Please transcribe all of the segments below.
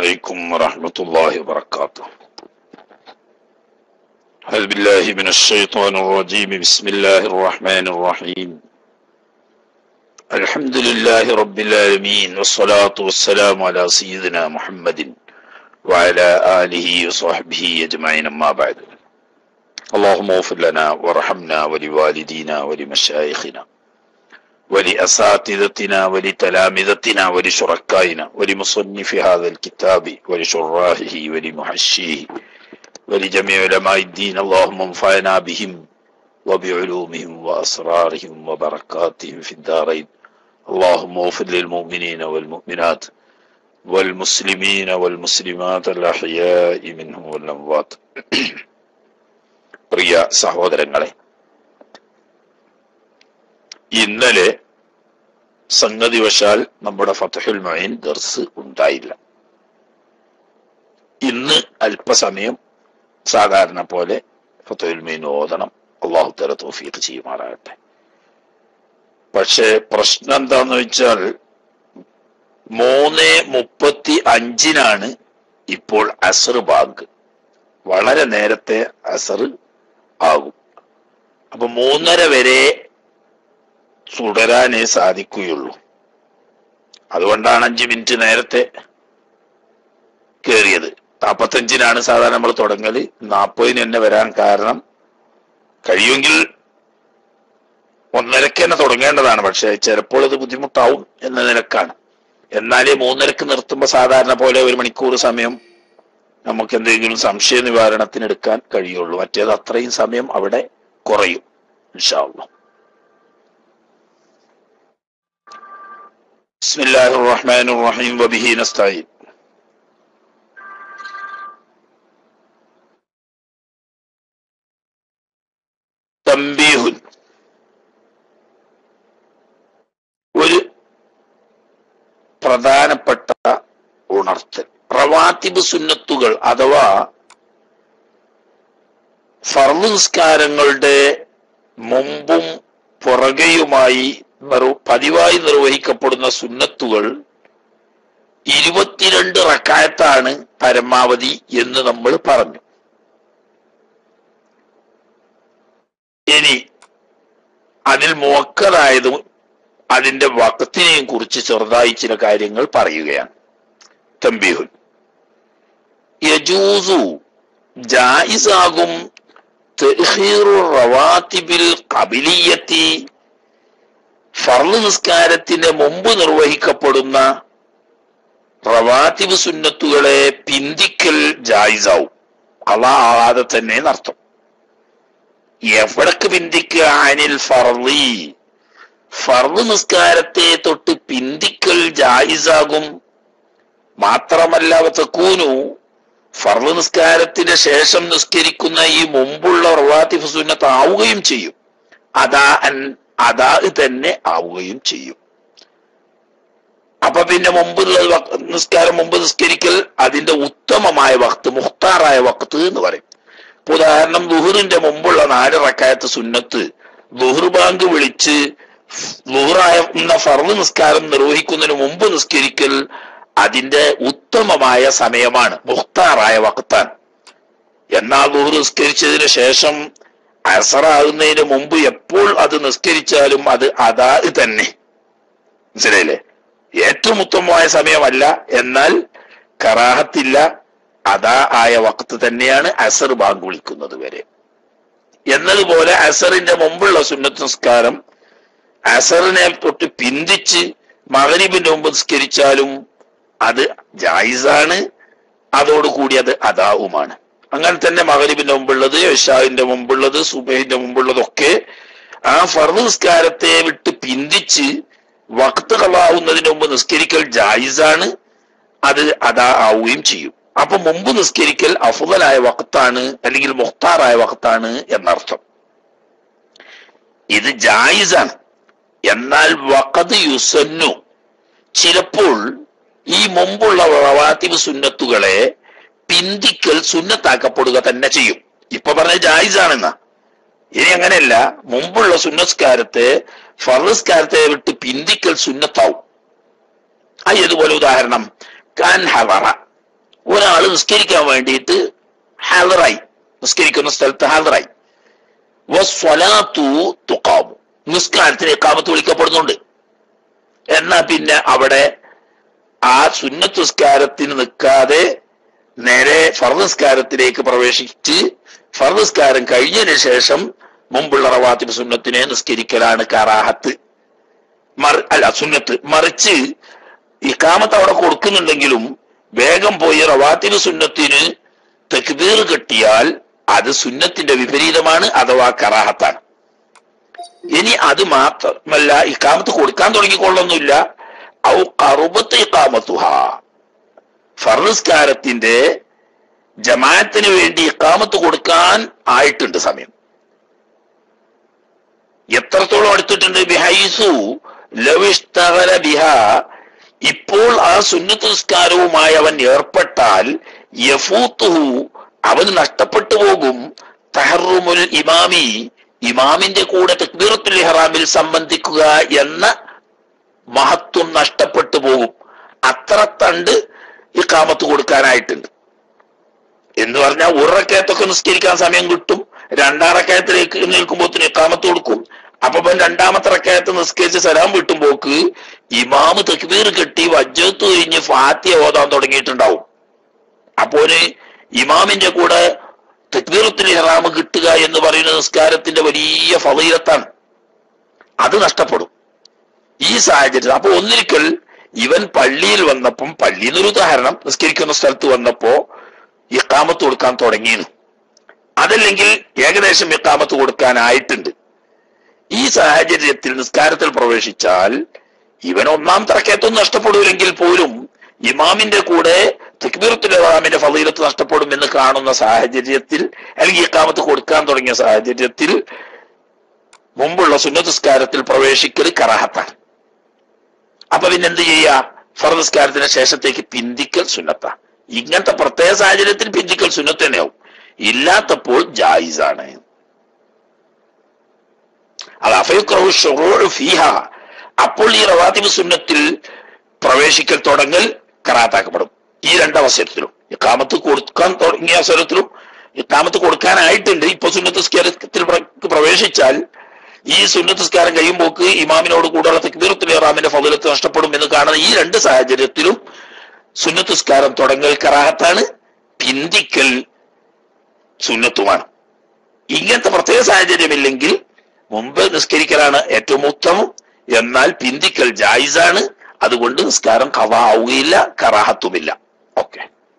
عليكم ورحمة الله وبركاته أعوذ بالله من الشيطان الرجيم بسم الله الرحمن الرحيم الحمد لله رب العالمين والصلاة والسلام على سيدنا محمد وعلى آله وصحبه أجمعين أما بعد اللهم اغفر لنا وارحمنا ولوالدينا ولمشايخنا ولأساتذتنا ولتلامذتنا ولشركائنا ولمصنف هذا الكتاب ولشراحه ولمحشيه ولجميع علماء الدين اللهم انفعنا بهم وبعلومهم وأسرارهم وبركاتهم في الدارين اللهم اغفر للمؤمنين والمؤمنات والمسلمين والمسلمات الأحياء منهم والأموات പ്രിയ സഹോദരങ്ങളെ ഇന്നലെ സംഗതിവശാൽ നമ്മുടെ ഫതഹുൽ മൊയിൻ ദർസ് ഉണ്ടായില്ല ഇന്ന് അല്പസമയം സാധാരണ പോലെ ഫതഹുൽ മൊയിൻ ഓതണം അള്ളാഹു തല തോഫീക്ക് ചെയ്യുമാറാകട്ടെ പക്ഷെ പ്രശ്നം എന്താന്ന് വെച്ചാൽ മൂന്ന് മുപ്പത്തി അഞ്ചിനാണ് ഇപ്പോൾ അസർ ബാങ്ക് വളരെ നേരത്തെ അസർ ആകും അപ്പൊ മൂന്നര വരെ തുടരാനേ സാധിക്കുകയുള്ളൂ അതുകൊണ്ടാണ് അഞ്ച് മിനിറ്റ് നേരത്തെ കയറിയത് നാപ്പത്തഞ്ചിനാണ് സാധാരണ നമ്മൾ തുടങ്ങല് നാൽപ്പതിന് തന്നെ വരാൻ കാരണം കഴിയുമെങ്കിൽ ഒന്നരക്ക് തന്നെ തുടങ്ങേണ്ടതാണ് പക്ഷെ ചിലപ്പോൾ അത് ബുദ്ധിമുട്ടാവും എന്ന നിലക്കാണ് എന്നാലേ മൂന്നരക്ക് നിർത്തുമ്പോൾ സാധാരണ പോലെ ഒരു മണിക്കൂർ സമയം നമുക്ക് എന്തെങ്കിലും സംശയ നിവാരണത്തിന് എടുക്കാൻ കഴിയുള്ളൂ മറ്റേത് അത്രയും സമയം അവിടെ കുറയും ഇൻഷാല്ല بسم الله الرحمن الرحيم وبه نستعين تنبيه ഒരു പ്രധാനപ്പെട്ട ഉണർത്തൽ റവാത്തിബ് സുന്നത്തുകൾ അഥവാ ഫർദ് നിസ്കാരങ്ങളുടെ മുമ്പും പുറകെയുമായി നിർ- പതിവായി നിർവഹിക്കപ്പെടുന്ന സുന്നത്തുകൾ ഇരുപത്തിരണ്ട് റക്കായത്താണ് പരമാവധി എന്ന് നമ്മൾ പറഞ്ഞു ഇനി അതിൽ മുവക്കതായതും അതിന്റെ വക്കത്തിനെയും കുറിച്ച് ചെറുതായി ചില കാര്യങ്ങൾ പറയുകയാണ് തമ്പീഹുൻ യജൂസു ജായിസാകും തഅഖീറു റവാത്തിബിൽ ഖബിലിയത്തി ഫർള് നിസ്കാരത്തിന്റെ മുമ്പ് നിർവഹിക്കപ്പെടുന്ന റവാത്തിബ് സുന്നത്തുകളെ പിന്തിക്കൽ ജായിസാവും അള്ളാ ആകാതെ തന്നെ എന്നർത്ഥം എവിടക്ക് പിന്തിക്കുക അനിൽ ഫർളി ഫർള് നിസ്കാരത്തെ തൊട്ട് പിന്തിക്കൽ ജായിസാകും മാത്രമല്ല തെക്കൂനു ഫർള് നിസ്കാരത്തിന് ശേഷം നിസ്കരിക്കുന്ന ഈ മുമ്പുള്ള റവാത്തിഫ് സുന്നത്ത് ആവുകയും ചെയ്യും അതാ അൻ- അതാ തന്നെ ആവുകയും ചെയ്യും അപ്പൊ പിന്നെ മുമ്പുള്ള വക്- നിസ്കാരം മുമ്പ് നിസ്കരിക്കൽ അതിന്റെ ഉത്തമമായ വക്ത് മുഖ്താറായ വക്ത് എന്ന് പറയും ഇപ്പൊ ഉദാഹരണം ദുഹറിന്റെ മുമ്പുള്ള നാല് റക്കായത്ത് സുന്നത്ത് ദുഹർ ബാങ്ക് വിളിച്ച് ദുഹറായ എന്ന ഫർദ് നിസ്കാരം നിർവഹിക്കുന്നതിന് മുമ്പ് നിസ്കരിക്കൽ അതിന്റെ ഉത്തമമായ സമയമാണ് മുഖ്താറായ വക്താണ് എന്നാൽ ദുഹർ നിസ്കരിച്ചതിന് ശേഷം അസറാകുന്നതിന് മുമ്പ് എപ്പോൾ അത് നിസ്കരിച്ചാലും അത് അതാ തന്നെ മനസ്സിലായില്ലേ ഏറ്റവും ഉത്തമമായ സമയമല്ല എന്നാൽ കറാഹത്തില്ല അതാ ആയ വക്ത് തന്നെയാണ് അസർ ബാങ്ക് വിളിക്കുന്നത് വരെ എന്നതുപോലെ അസറിന്റെ മുമ്പുള്ള സുന്നത്ത് നിസ്കാരം അസറിനെ തൊട്ട് പിന്തിച്ച് മകരിബിന്റെ മുമ്പ് നിസ്കരിച്ചാലും അത് ജായിസാണ് അതോടുകൂടി അത് അതാവുമാണ് അങ്ങനെ തന്നെ മകരിബിന്റെ മുമ്പുള്ളത് യഷാവിന്റെ മുമ്പുള്ളത് സുബൈന്റെ മുമ്പുള്ളതൊക്കെ ആ ഫർദ് നിസ്കാരത്തെ വിട്ട് പിന്തിച്ച് വക്ത് കളാവുന്നതിന് മുമ്പ് നിസ്കരിക്കൽ ജായിസാണ് അത് അതാ ആവുകയും ചെയ്യും അപ്പൊ മുമ്പ് നിസ്കരിക്കൽ അഫുദലായ വക്താണ് അല്ലെങ്കിൽ മുഖ്താറായ വക്താണ് എന്നർത്ഥം ഇത് ജായിസാണ് എന്നാൽ വഖത് യുസന്നു ചിലപ്പോൾ ഈ മുമ്പുള്ള റവാത്തിബ് സുന്നത്തുകളെ പിന്തിക്കൽ സുന്നത്താക്കപ്പെടുക തന്നെ ചെയ്യും ഇപ്പൊ പറഞ്ഞ ജായിസാണെന്ന ഇനി അങ്ങനെയല്ല മുമ്പുള്ള സുന്നസ്കാരത്തെ ഫറസ്കാരത്തെ വിട്ട് പിന്തിക്കൽ സുന്നത്താവും ആ ഏതുപോലെ ഉദാഹരണം കാൻ ഹവറ ഒരാൾ നിസ്കരിക്കാൻ വേണ്ടിയിട്ട് ഹാജറായി നിസ്കരിക്കുന്ന സ്ഥലത്ത് ഹാജറായി വസ്വലാത്തു തുക്കാമു നിസ്കാരത്തിന് ഇക്കാമത്ത് വിളിക്കപ്പെടുന്നുണ്ട് എന്നാ പിന്നെ അവിടെ ആ സുന്നത്ത് നിസ്കാരത്തിന് നിൽക്കാതെ നേരെ ഫർനിസ്കാരത്തിലേക്ക് പ്രവേശിച്ച് ഫർനിസ്കാരം കഴിഞ്ഞതിന് ശേഷം മുമ്പുള്ള റവാത്തിബ് സുന്നത്തിനെ നിസ്കരിക്കലാണ് കറാഹത്ത് മറി അല്ല സുന്നത്ത് മറിച്ച് ഇക്കാമത്ത് അവിടെ കൊടുക്കുന്നുണ്ടെങ്കിലും വേഗം പോയി റവാത്തിബ് സുന്നത്തിന് തെക്ബീർ കെട്ടിയാൽ അത് സുന്നത്തിന്റെ വിപരീതമാണ് അഥവാ കറാഹത്താണ് ഇനി അത് മാത്രമല്ല ഇക്കാമത്ത് കൊടുക്കാൻ തുടങ്ങിക്കൊള്ളൊന്നുമില്ല ഔ കറുബത്ത് ഇക്കാമത്തുഹ ഫർനിസ്കാരത്തിന്റെ ജമാഅത്തിന് വേണ്ടി ഇക്കാമത്ത് കൊടുക്കാൻ ആയിട്ടുണ്ട് സമയം എത്രത്തോളം അടുത്തിട്ടുണ്ട് ബിഹൈസു ലവിഷ്തകല ബിഹ ഇപ്പോൾ ആ സുന്നത്ത് നിസ്കാരവുമായി അവൻ ഏർപ്പെട്ടാൽ യഫൂത്തുഹു അവന് നഷ്ടപ്പെട്ടു പോകും തഹറുമുൽ ഇമാമി ഇമാമിന്റെ കൂടെ തക്ബീറത്തുൽ ഇഹ്റാമിൽ സംബന്ധിക്കുക എന്ന മഹത്വം നഷ്ടപ്പെട്ടു പോകും അത്ര തണ്ട് ഈ കാമത്ത് കൊടുക്കാനായിട്ടുണ്ട് എന്ന് പറഞ്ഞാൽ ഉറക്കയത്തൊക്കെ നിസ്കരിക്കാൻ സമയം കിട്ടും രണ്ടാം റക്കയത്തിലേക്ക് നിൽക്കുമ്പോൾ ഇക്കാമത്ത് കൊടുക്കും അപ്പൊ ഇവൻ രണ്ടാമത്തെ റക്കയത്ത് നിസ്കരിച്ച് സലാം വിട്ടുമ്പോക്ക് ഇമാമ് തക്ബീർ കെട്ടി വജ്ജത്ത് കഴിഞ്ഞ് ഫാത്തിയ ഓതാൻ തുടങ്ങിയിട്ടുണ്ടാവും അപ്പോന് ഇമാമിന്റെ കൂടെ തക്ബീറത്തിൽ ഇഹ്റാം കിട്ടുക എന്ന് പറയുന്ന നിസ്കാരത്തിന്റെ വലിയ ഫലീലത്താണ് അത് നഷ്ടപ്പെടും ഈ സാഹചര്യത്തിൽ അപ്പൊ ഒന്നിരിക്കൽ ഇവൻ പള്ളിയിൽ വന്നപ്പം പള്ളിയിൽ നിന്നൊരു ഉദാഹരണം നിസ്കരിക്കുന്ന സ്ഥലത്ത് വന്നപ്പോ ഇക്കാമത്ത് കൊടുക്കാൻ തുടങ്ങിയിരുന്നു അതല്ലെങ്കിൽ ഏകദേശം ഇക്കാമത്ത് കൊടുക്കാനായിട്ടുണ്ട് ഈ സാഹചര്യത്തിൽ നിസ്കാരത്തിൽ പ്രവേശിച്ചാൽ ഇവൻ ഒന്നാം തറക്കത്തൊന്നും നഷ്ടപ്പെടൂലെങ്കിൽ പോലും ഇമാമിന്റെ കൂടെ തക്ബീറത്തുൽ ഇമാമിന്റെ ഫലീലത്ത് നഷ്ടപ്പെടും എന്ന് കാണുന്ന സാഹചര്യത്തിൽ അല്ലെങ്കിൽ ഇക്കാമത്ത് കൊടുക്കാൻ തുടങ്ങിയ സാഹചര്യത്തിൽ മുമ്പുള്ള സുന്നതസ്കാരത്തിൽ പ്രവേശിക്കൽ കറാഹത്താണ് അപ്പൊ പിന്നെ എന്ത് ചെയ്യാ ഫറദസ്കാരത്തിന് ശേഷത്തേക്ക് പിന്തിക്കൽ സുന്നത്ത ഇങ്ങനത്തെ പ്രത്യേക സാഹചര്യത്തിൽ പിന്തിക്കൽ സുന്നത്ത് തന്നെയാവും ഇല്ലാത്തപ്പോൾ ജായിസാണ് അത് അഫയുക്രഹു ഷുറൂഉ ഫീഹ അപ്പോൾ ഈ റവാത്തിബ് സുന്നത്തിൽ പ്രവേശിക്കൽ തുടങ്ങൽ കറാത്താക്കപ്പെടും ഈ രണ്ടവസരത്തിലും ഇക്കാമത്ത് കൊടുക്കാൻ തുടങ്ങിയ അവസരത്തിലും ഇക്കാമത്ത് കൊടുക്കാനായിട്ടുണ്ട് ഇപ്പൊ സുന്നത്ത് സ്കാരത്തിൽ പ്രവേശിച്ചാൽ ഈ സുന്നത്ത് സ്കാരം കഴിയുമ്പോക്ക് ഇമാമിനോട് കൂടെയുള്ള തക്ബീറത്തുൽ ഇഹ്റാമിന്റെ ഫضിലത്ത് നഷ്ടപ്പെടും എന്ന് കാണുന്ന ഈ രണ്ട് സാഹചര്യത്തിലും സുന്നത്ത് സ്കാരം തുടങ്ങൽ കറാഹത്താണ് പിന്തിക്കൽ സുന്നത്തുമാണ് ഇങ്ങനത്തെ പ്രത്യേക സാഹചര്യമില്ലെങ്കിൽ മുമ്പ് നിസ്കരിക്കലാണ് ഏറ്റവും ഉത്തമം എന്നാൽ പിന്തിക്കൽ ജായിസാണ് അതുകൊണ്ട് നിസ്കാരം കവ ആവുകയില്ല കറാഹത്തുമില്ല ഓക്കെ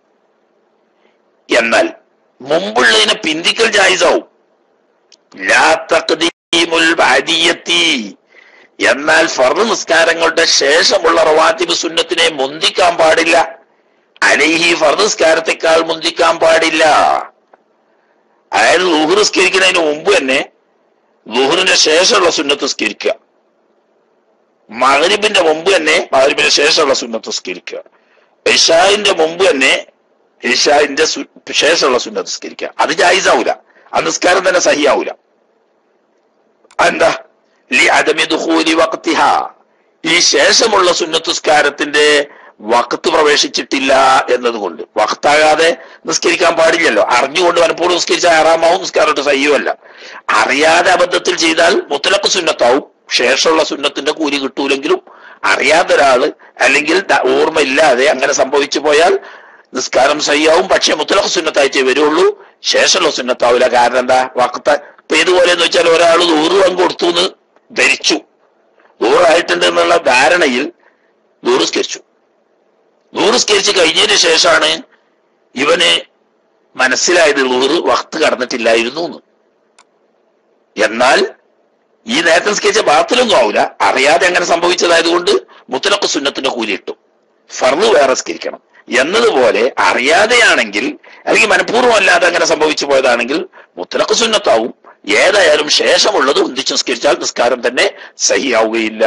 എന്നാൽ മുമ്പുള്ളതിനെ പിന്തിക്കൽ ജായിസാവും ലാ തഖ്ദീമുൽ ബാദിയത്തി എന്നാൽ ഫർദ് നിസ്കാരങ്ങളുടെ ശേഷമുള്ള റവാത്തിബ് സുന്നത്തിനെ മുന്തിക്കാൻ പാടില്ല അലൈഹി ഫർദ് നിസ്കാരത്തെക്കാൾ മുന്തിക്കാൻ പാടില്ല അതായത് ലുഹർ നിസ്കരിക്കുന്നതിന് മുമ്പ് തന്നെ ലുഹറിന്റെ ശേഷമുള്ള സുന്നത്ത് നിസ്കരിക്കുക മകരിബിന്റെ മുമ്പ് തന്നെ മകരിബിന്റെ ശേഷമുള്ള സുന്നത്ത് നിസ്കരിക്കുക ഇഷാന്റെ മുമ്പ് തന്നെ ഇഷാന്റെ ശേഷമുള്ള സുന്നത്ത് നിസ്കരിക്കുക അത് ജായിസാവൂല ആ നിസ്കാരം തന്നെ സഹിയാവൂല എന്താ ലി അദമി ദുഖൂലി വഖ്തിഹ ഈ ശേഷമുള്ള സുന്നത്തുസ്കാരത്തിന്റെ വക്കത്ത് പ്രവേശിച്ചിട്ടില്ല എന്നതുകൊണ്ട് വക്താകാതെ നിസ്കരിക്കാൻ പാടില്ലല്ലോ അറിഞ്ഞുകൊണ്ട് മനഃപൂർവ്വം നിസ്കരിച്ച ആറാമാവും നിസ്കാരോട്ട് സയ്യുമല്ല അറിയാതെ അബദ്ധത്തിൽ ചെയ്താൽ മുത്തലക്ക് സുന്നത്താവും ശേഷമുള്ള സുന്നത്തിന്റെ കൂലി കിട്ടൂലെങ്കിലും അറിയാത്ത ഒരാള് അല്ലെങ്കിൽ ഓർമ്മയില്ലാതെ അങ്ങനെ സംഭവിച്ചു പോയാൽ നിസ്കാരം സയ്യാവും പക്ഷെ മുത്തലക്ക് സുന്നത്തായിട്ടേ വരുള്ളൂ ശേഷമുള്ള സുന്നത്താവില്ല കാരണം എന്താ വക്ത ഇപ്പൊ ഇതുപോലെ എന്ന് വെച്ചാൽ ഒരാൾ നൂറ് പങ്ക് കൊടുത്തു എന്ന് ധരിച്ചു നൂറായിട്ടുണ്ട് എന്നുള്ള ധാരണയിൽ നൂറ് സ്കരിച്ചു നൂറ് സ്കരിച്ച് കഴിഞ്ഞതിന് ശേഷമാണ് ഇവന് മനസ്സിലായത് നൂറ് വക്ത് കടന്നിട്ടില്ലായിരുന്നു എന്ന് എന്നാൽ ഈ നേരത്തെ സ്കരിച്ച ബാത്തിലൊന്നും ആവില്ല അറിയാതെ അങ്ങനെ സംഭവിച്ചതായതുകൊണ്ട് മുത്തലക്ക് സുന്നത്തിന്റെ കൂലി കിട്ടും ഫർദ് വേറെ സ്കരിക്കണം എന്നതുപോലെ അറിയാതെയാണെങ്കിൽ അല്ലെങ്കിൽ മനഃപൂർവ്വം അല്ലാതെ അങ്ങനെ സംഭവിച്ചു പോയതാണെങ്കിൽ മുത്തലക്ക് സുന്നത്താവും ഏതായാലും ശേഷമുള്ളത് ഒന്നിച്ച് നിസ്കരിച്ചാൽ നിസ്കാരം തന്നെ സഹിയാവുകയില്ല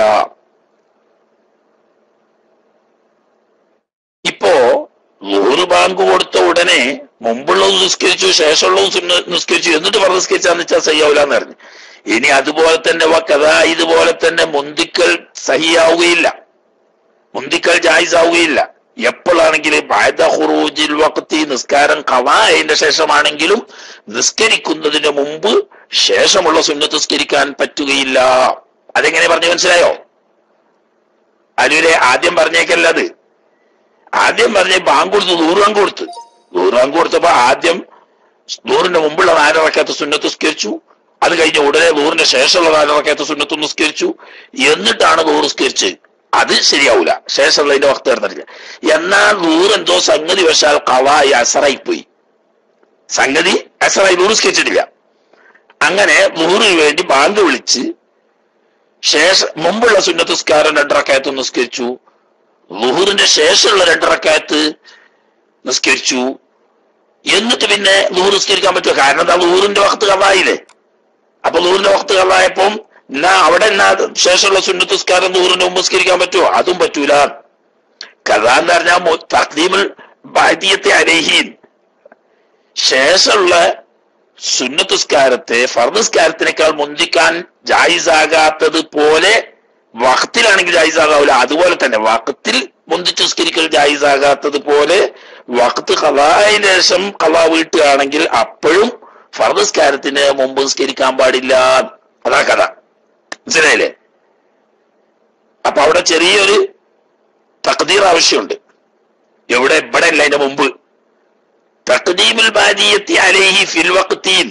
ഇപ്പോ നൂറ് ബാങ്ക് കൊടുത്ത ഉടനെ മുമ്പുള്ളത് നിസ്കരിച്ചു ശേഷമുള്ളതും സുന്ന- നിസ്കരിച്ചു എന്നിട്ട് പറഞ്ഞ് നിസ്കരിച്ചാന്ന് വെച്ചാൽ സഹിയാവില്ല എന്ന് പറഞ്ഞു ഇനി അതുപോലെ തന്നെ വക്കഥ ഇതുപോലെ തന്നെ മുന്തിക്കൽ സഹിയാവുകയില്ല മുന്തിക്കൽ ജായിസ് ആവുകയില്ല എപ്പോഴാണെങ്കിൽ ഖുറൂജിൽ വക്തി നിസ്കാരം കവായതിന്റെ ശേഷമാണെങ്കിലും നിസ്കരിക്കുന്നതിന് മുമ്പ് ശേഷമുള്ള സുന്നത്ത് നിസ്കരിക്കാൻ പറ്റുകയില്ല അതെങ്ങനെ പറഞ്ഞു മനസ്സിലായോ അലുവിലെ ആദ്യം പറഞ്ഞേക്കല്ല അത് ആദ്യം പറഞ്ഞ ബാങ്ക് കൊടുത്ത് ദൂരം കൊടുത്ത് ദൂരം കൊടുത്തപ്പോ ആദ്യം ദൂറിന്റെ മുമ്പുള്ള നാലറക്കത്ത് സുന്നത്ത് നിസ്കരിച്ചു അത് കഴിഞ്ഞ് ഉടനെ ദൂറിന്റെ ശേഷമുള്ള നാലറക്കത്ത് സുന്നത്ത് നിസ്കരിച്ചു എന്നിട്ടാണ് ദൂർ നിസ്കരിച്ചത് അത് ശരിയാവൂല ശേഷമുള്ളതിന്റെ വക്ത് കിടന്നിട്ടില്ല എന്നാൽ ദൂർ എന്തോ സംഗതി വശാൽ കവായി അസറായി പോയി സംഗതി അസറായി ദൂർ നിസ്കരിച്ചിട്ടില്ല അങ്ങനെ ദൂറിന് വേണ്ടി ബാങ്ക് വിളിച്ച് ശേഷം മുമ്പുള്ള സുന്നത്ത് നിസ്കാരം രണ്ടറക്കയത്ത് നിസ്കരിച്ചു ലുഹുറിന്റെ ശേഷമുള്ള രണ്ടറക്കയത്ത് നിസ്കരിച്ചു എന്നിട്ട് പിന്നെ ലുഹുർ നിസ്കരിക്കാൻ പറ്റുമോ കാരണം എന്താ ലുഹുറിന്റെ വക്ത് കള്ളായില്ലേ അപ്പൊ ലുഹുറിന്റെ വക്ത് കള്ളായപ്പം എന്നാ അവിടെ എന്നാ ശേഷമുള്ള സുന്നത്ത് നിസ്കാരം ലുഹുറിന്റെ മുമ്പ് നിസ്കരിക്കാൻ പറ്റുമോ അതും പറ്റൂല കഥ എന്ന് പറഞ്ഞാൽ തക്ലീമുൽ ബാധ്യത്തെ അരഹീൻ ശേഷമുള്ള സുന്നത്തുസ്കാരത്തെ ഫർദസ്കാരത്തിനേക്കാൾ മുന്തിക്കാൻ ജായിസാകാത്തത് പോലെ വക്തിലാണെങ്കിൽ ജായിസാകാവില്ല അതുപോലെ തന്നെ വക്തിൽ മുന്തിച്ച് നിസ്കരിക്കൽ ജായിസാകാത്തത് പോലെ വക്ത് കലായതിന് ശേഷം കലാ വീട്ടുകയാണെങ്കിൽ അപ്പോഴും ഫർദസ്കാരത്തിന് മുമ്പ് നിസ്കരിക്കാൻ പാടില്ല അതാ കഥ മനസ്സിലായില്ലേ അപ്പൊ അവിടെ ചെറിയൊരു തക്തീർ ആവശ്യമുണ്ട് എവിടെ ഇവിടെ അല്ല അതിന്റെ മുമ്പ് തഖദീമുൽ ബാദിയത്തി അലൈഹി ഫിൽ വഖ്തീൻ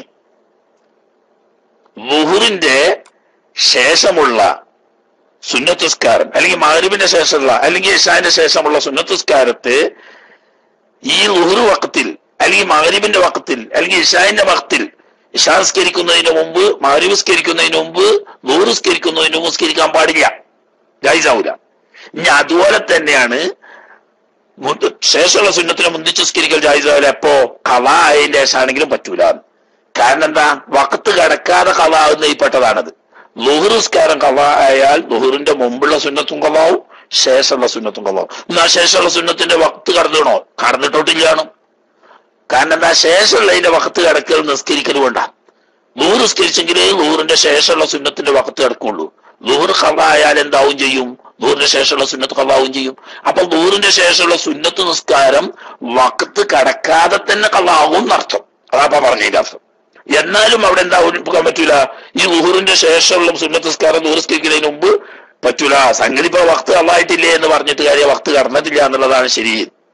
ലുഹുറിന്റെ ശേഷമുള്ള സുന്നത്തുസ്കാരം അല്ലെങ്കിൽ മഗ്രിബിന്റെ ശേഷമുള്ള അല്ലെങ്കിൽ ഇഷാന്റെ ശേഷമുള്ള സുന്നത്തുസ്കാരത്തെ ഈ ലുഹുർ വക്കത്തിൽ അല്ലെങ്കിൽ മഗ്രിബിന്റെ വക്കത്തിൽ അല്ലെങ്കിൽ ഇഷാന്റെ വക്കത്തിൽ ഇഷാ സ്കരിക്കുന്നതിന് മുമ്പ് മഗ്രിബ് സ്കരിക്കുന്നതിന് മുമ്പ് ലുഹുർ സ്കരിക്കുന്നതിന് മുമ്പ് സ്കരിക്കാൻ പാടില്ല ജായിസാവൂല ഇനി അതുപോലെ തന്നെയാണ് മുന്ത് ശേഷമുള്ള സുന്നത്തിനെ മുന്തിച്ച് സ്കരിക്കൽ ജായിസാവില്ല എപ്പോ കല ആയതിന്റെ ശേഷമാണെങ്കിലും പറ്റൂല കാരണം എന്താ വക്കത്ത് കിടക്കാതെ കല ആകുന്ന ഈ പെട്ടതാണത് ലുഹുറുസ്കാരം കല ആയാൽ ലുഹുറിന്റെ മുമ്പുള്ള സുന്നത്തും കലാവും ശേഷമുള്ള സുന്നത്തും കലാവും എന്നാ ശേഷമുള്ള സുന്നത്തിന്റെ വക്ത് കടന്നിടണോ കടന്നിട്ടോട്ടില്ലാണോ കാരണം എന്താ ശേഷമുള്ളതിന്റെ വക്കത്ത് കിടക്കൽ നിസ്കരിക്കൽ കൊണ്ടാ ലൂഹ് നിസ്കരിച്ചെങ്കിലേ ലൂറിന്റെ ശേഷമുള്ള സുന്നത്തിന്റെ വക്കത്ത് കിടക്കുള്ളൂ ലൂഹ് കല ആയാൽ എന്താവും ചെയ്യും ദൂറിന്റെ ശേഷമുള്ള സുന്നത്ത് കള്ളാവും ചെയ്യും അപ്പൊ ദൂറിന്റെ ശേഷമുള്ള സുന്നത്ത് നിസ്കാരം വക്കത്ത് കടക്കാതെ തന്നെ കള്ളാവും എന്നർത്ഥം അതാ പറഞ്ഞതിന്റെ അർത്ഥം എന്നാലും അവിടെ എന്താ ഒഴിപ്പിക്കാൻ പറ്റൂല ഈ ലുഹുറിന്റെ ശേഷമുള്ള സുന്നത്ത് നിസ്കാരം ദൂരസ്കരിക്കുന്നതിന് മുമ്പ് പറ്റൂല സംഗതി ഇപ്പൊ വക്ത് കള്ളായിട്ടില്ലേ എന്ന് പറഞ്ഞിട്ട് കാര്യം വക്ത് കടന്നിട്ടില്ല എന്നുള്ളതാണ് ശരി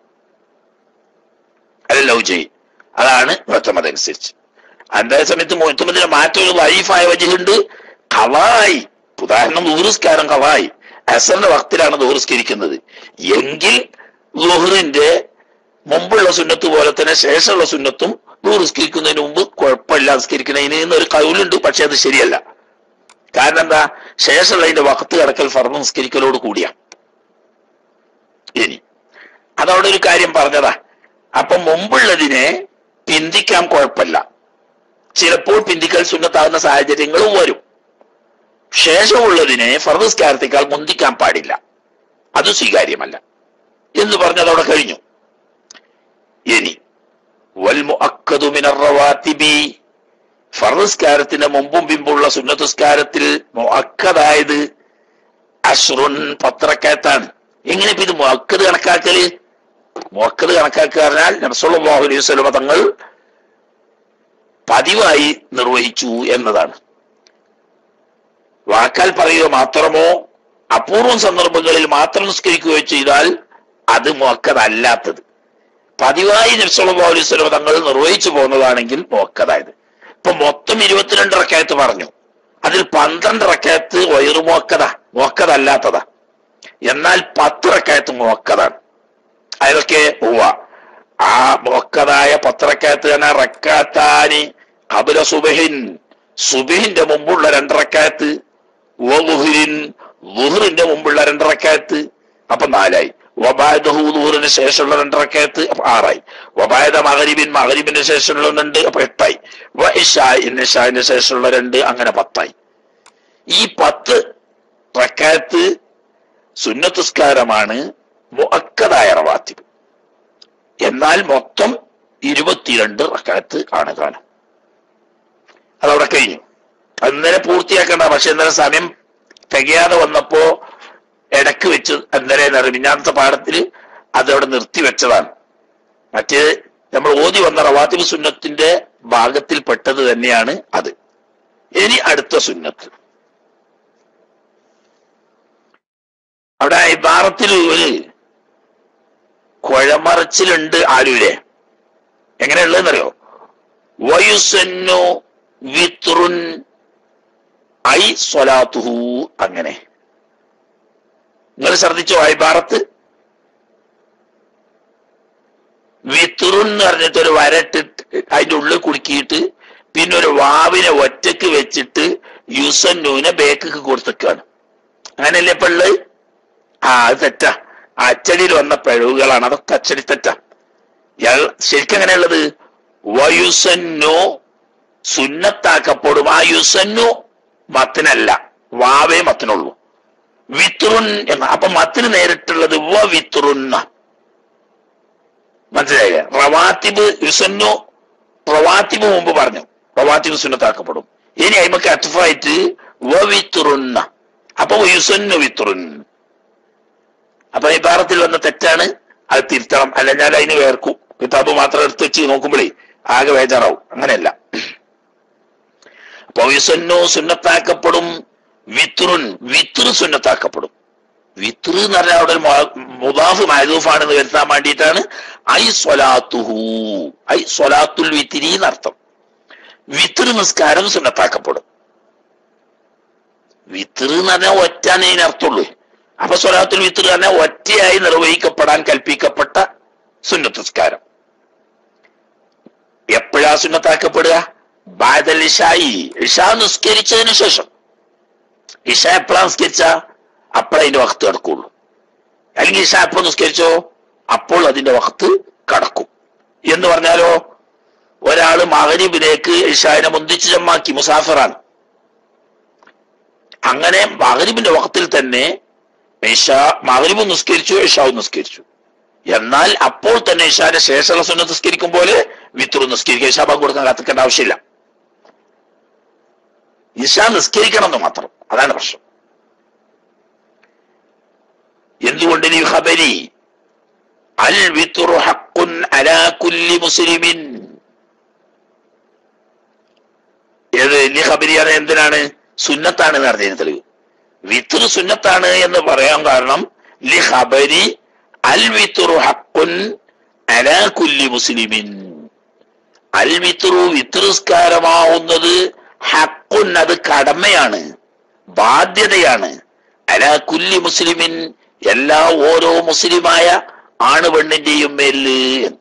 അല്ലല്ലോ ചെയ്യും അതാണ് മുഹത്തമത് അനുസരിച്ച് അതേ സമയത്ത് മുഹത്തമതിന്റെ മാറ്റം ഒരു ലൈഫായ വജിലുണ്ട് കവായി ഉദാഹരണം ദൂരസ്കാരം കവായി അസറിന്റെ വക്തിലാണ് ദൂരസ്കരിക്കുന്നത് എങ്കിൽ ലുഹറിന്റെ മുമ്പുള്ള സുന്നത്ത് പോലെ തന്നെ ശേഷമുള്ള സുന്നത്തും ദൂരസ്കരിക്കുന്നതിന് മുമ്പ് കുഴപ്പമില്ല സ്കരിക്കുന്നതിന് എന്നൊരു കൗലുണ്ട് പക്ഷെ അത് ശരിയല്ല കാരണം എന്താ ശേഷമുള്ളതിന്റെ വക്കത്ത് കിടക്കൽ ഫർമ്മ നിസ്കരിക്കലോട് കൂടിയ ഇനി അതവിടെ ഒരു കാര്യം പറഞ്ഞതാ അപ്പൊ മുമ്പുള്ളതിനെ പിന്തിക്കാൻ കുഴപ്പമില്ല ചിലപ്പോൾ പിന്തിക്കൽ സുന്നത്താകുന്ന സാഹചര്യങ്ങളും വരും ശേഷമുള്ളതിനെ ഫർദസ്കാരത്തേക്കാൾ മുന്തിക്കാൻ പാടില്ല അത് സ്വീകാര്യമല്ല എന്ന് പറഞ്ഞത് അവിടെ കഴിഞ്ഞു ഇനി ഫർദസ്കാരത്തിന് മുമ്പും പിമ്പുള്ള സുന്നത്തുസ്കാരത്തിൽ മുഅക്കതായത് അഷ്റുൻ പത്രക്കയത്താണ് എങ്ങനെ ഇപ്പൊ ഇത് മുഅക്കത് കണക്കാക്കല് മുഅക്കത് കണക്കാക്കുക പറഞ്ഞാൽ നബ്സല്ലാഹു അലൈഹി വസല്ലമ തങ്ങൾ പതിവായി നിർവഹിച്ചു എന്നതാണ് വാക്കാൽ പറയുക മാത്രമോ അപൂർവം സന്ദർഭങ്ങളിൽ മാത്രം നിസ്കരിക്കുകയോ ചെയ്താൽ അത് മുക്കതല്ലാത്തത് പതിവായി നബ്സല്ലാ അലൈഹി സ്വലം തങ്ങൾ നിർവഹിച്ചു പോകുന്നതാണെങ്കിൽ മുക്കതായത് ഇപ്പൊ മൊത്തം ഇരുപത്തിരണ്ട് റക്കായത്ത് പറഞ്ഞു അതിൽ പന്ത്രണ്ട് റക്കായത്ത് വയറു മുക്കത മുക്കതല്ലാത്തതാ എന്നാൽ പത്ത് റക്കായത്ത് മുക്കതാണ് അതൊക്കെ പോവാ ആ മുക്കതായ പത്രക്കായത്ത് തന്നെ റക്കാത്താനി കബുല സുബഹിൻ സുബഹിന്റെ മുമ്പുള്ള രണ്ടറക്കായത്ത് ലുഹുരിൻ ലുഹുറിന്റെ മുമ്പുള്ള രണ്ടറക്കായത്ത് അപ്പൊ നാലായി വബായദഹു ലുഹുറിന് ശേഷമുള്ള രണ്ടറക്കായത്ത് അപ്പൊ ആറായി വബായദ മഹരിബിൻ മഹരിബിന്റെ ശേഷമുള്ള രണ്ട് അപ്പൊ എട്ടായി വ ഇഷായിൻ ഇഷായിന്റെ ശേഷമുള്ള രണ്ട് അങ്ങനെ പത്തായി ഈ പത്ത് റക്കായത്ത് സുന്നത്തുസ്കാരമാണ് മുഅക്കദായ റവാത്തിബ് എന്നാൽ മൊത്തം ഇരുപത്തിരണ്ട് റക്കായത്ത് ആണ് കാലം അതവിടെ കഴിഞ്ഞു അത് ഇന്നലെ പൂർത്തിയാക്കണ്ട പക്ഷെ ഇന്നലെ സമയം തികയാതെ വന്നപ്പോ ഇടക്ക് വെച്ച് ഇന്നലെ മിഞ്ഞാന്നത്തെ പാഠത്തിൽ അതവിടെ നിർത്തിവെച്ചതാണ് മറ്റേ നമ്മൾ ഓതി വന്ന റവാത്തിബ് സുന്നത്തിന്റെ ഭാഗത്തിൽ പെട്ടത് തന്നെയാണ് അത് ഇനി അടുത്ത സുന്നത്ത് അവിടെ ഇബാറത്തിൽ ഒരു കുഴമറച്ചിലുണ്ട് ആലൂരെ എങ്ങനെയുള്ളതെന്നറിയോ വയുസന്നു വിത്രുൻ ഐ സ്വലാത്തുഹു അങ്ങനെ നിങ്ങൾ ശ്രദ്ധിച്ചോ ഐബാറത്ത് വിത്തുറുൻ എന്ന് പറഞ്ഞിട്ട് ഒരു വരട്ടിട്ട് അതിന്റെ ഉള്ളിൽ കുടുക്കിയിട്ട് പിന്നെ ഒരു വാവിനെ ഒറ്റക്ക് വെച്ചിട്ട് യുസന്നൂനെ ബേക്ക് കൊടുത്തേക്കാണ് അങ്ങനെയല്ലേ ഇപ്പൊ ഉള്ളത് ആ അത് തെറ്റാ ആ അച്ചടിയിൽ വന്ന പിഴവുകളാണ് അതൊക്കെ അച്ചടി തെറ്റാ ഇയാൾ ശരിക്കും എങ്ങനെയുള്ളത് വയുസന്നു സുന്നത്താക്കപ്പെടും ആ യുസന്നു മത്തിനല്ല വാവേ മത്തിനുള്ളൂ വിത്രുൻ എന്ന അപ്പൊ മത്തിന് നേരിട്ടുള്ളത് വ വിത്രുന്ന മനസ്സിലായില്ലേ റവാത്തിബ് യുസന്നു റവാത്തിബ് മുമ്പ് പറഞ്ഞു റവാത്തിബ് സുന്നത്താക്കപ്പെടും ഇനി അയിമക്ക് അറ്റഫായിട്ട് വ വിത്രുന്ന അപ്പൊ യുസന്നു വിത്രുൻ അപ്പൊ ഈ പാറത്തിൽ വന്ന തെറ്റാണ് അത് തിരുത്തണം അല്ല ഞാൻ അതിന് വേർക്കും കിതാബ് മാത്രം എടുത്ത് വെച്ച് നോക്കുമ്പോഴേ ആകെ വേജാറാവും അങ്ങനെയല്ല അപ്പൊ യുസന്നു സുന്നത്താക്കപ്പെടും വിത്രുൻ വിത്രു സുന്നത്താക്കപ്പെടും വിത്ര് എന്ന് പറഞ്ഞാൽ അവിടെ ഒരു മു- മുദാഫ് മഹദൂഫാണെന്ന് വരുത്താൻ വേണ്ടിയിട്ടാണ് ഐ സ്വലാത്തുഹു ഐ സ്വലാത്തുൽ വിത്തിരി എന്നർത്ഥം വിത്ര് നിസ്കാരം സുന്നത്താക്കപ്പെടും വിത്ര് എന്ന് പറഞ്ഞാൽ ഒറ്റാനേ അർത്ഥമുള്ളൂ അപ്പൊ സ്വലാത്തുൽ വിത്ര് പറഞ്ഞാൽ ഒറ്റയായി നിർവഹിക്കപ്പെടാൻ കൽപ്പിക്കപ്പെട്ട സുന്നത്ത് നിസ്കാരം എപ്പോഴാ സുന്നത്താക്കപ്പെടുക ബാദൽ ഇഷായി ഇഷ നിസ്കരിച്ചതിന് ശേഷം ഇഷ എപ്പോഴാ നിസ്കരിച്ച അപ്പോഴേ അതിന്റെ വക്ത് കിടക്കുള്ളൂ അല്ലെങ്കിൽ ഇഷ എപ്പോ നിസ്കരിച്ചോ അപ്പോൾ അതിന്റെ വക്ത് കടക്കും എന്ന് പറഞ്ഞാലോ ഒരാള് മഹരീബിലേക്ക് ഇഷാവിനെ മുന്തിച്ച് ജമ്മാക്കി മുസാഫറാണ് അങ്ങനെ മഹരീബിന്റെ വക്തിൽ തന്നെ ഇഷ മഹരീബ് നിസ്കരിച്ചു ഇഷാവും നിസ്കരിച്ചു എന്നാൽ അപ്പോൾ തന്നെ ഇഷാന്റെ ശേഷമുള്ള സുന്നത്ത് നിസ്കരിക്കും പോലെ വിത്രു നിസ്കരിക്കുക ഇഷാ ബാഗ് കൊടുക്കാൻ കാത്തിക്കേണ്ട ആവശ്യമില്ല ഇഷ നിസ്കരിക്കണം എന്ന് മാത്രം അതാണ് പ്രശ്നം എന്തുകൊണ്ട് ഈ ഖബരി അൽ വിത്രു ഹഖുൻ അലാ കുല്ലി മുസ്ലിമിൻ ഏത് ലി ഖബരിയാണ് എന്തിനാണ് സുന്നത്താണ് എന്ന് പറഞ്ഞതിന് തെളിവ് വിത്രു സുന്നത്താണ് എന്ന് പറയാൻ കാരണം ലി ഖബരി അൽ വിത്രു ഹഖുൻ അലാ കുല്ലി മുസ്ലിമിൻ അൽ വിത്രു വിത്രുസ്കാരമാവുന്നത് ഹക്കുൻ അത് കടമയാണ് ബാധ്യതയാണ് അല കുല്ലി മുസ്ലിമിൻ എല്ലാ ഓരോ മുസ്ലിമായ ആണ് പെണ്ണിന്റെയും മേല് എന്ന്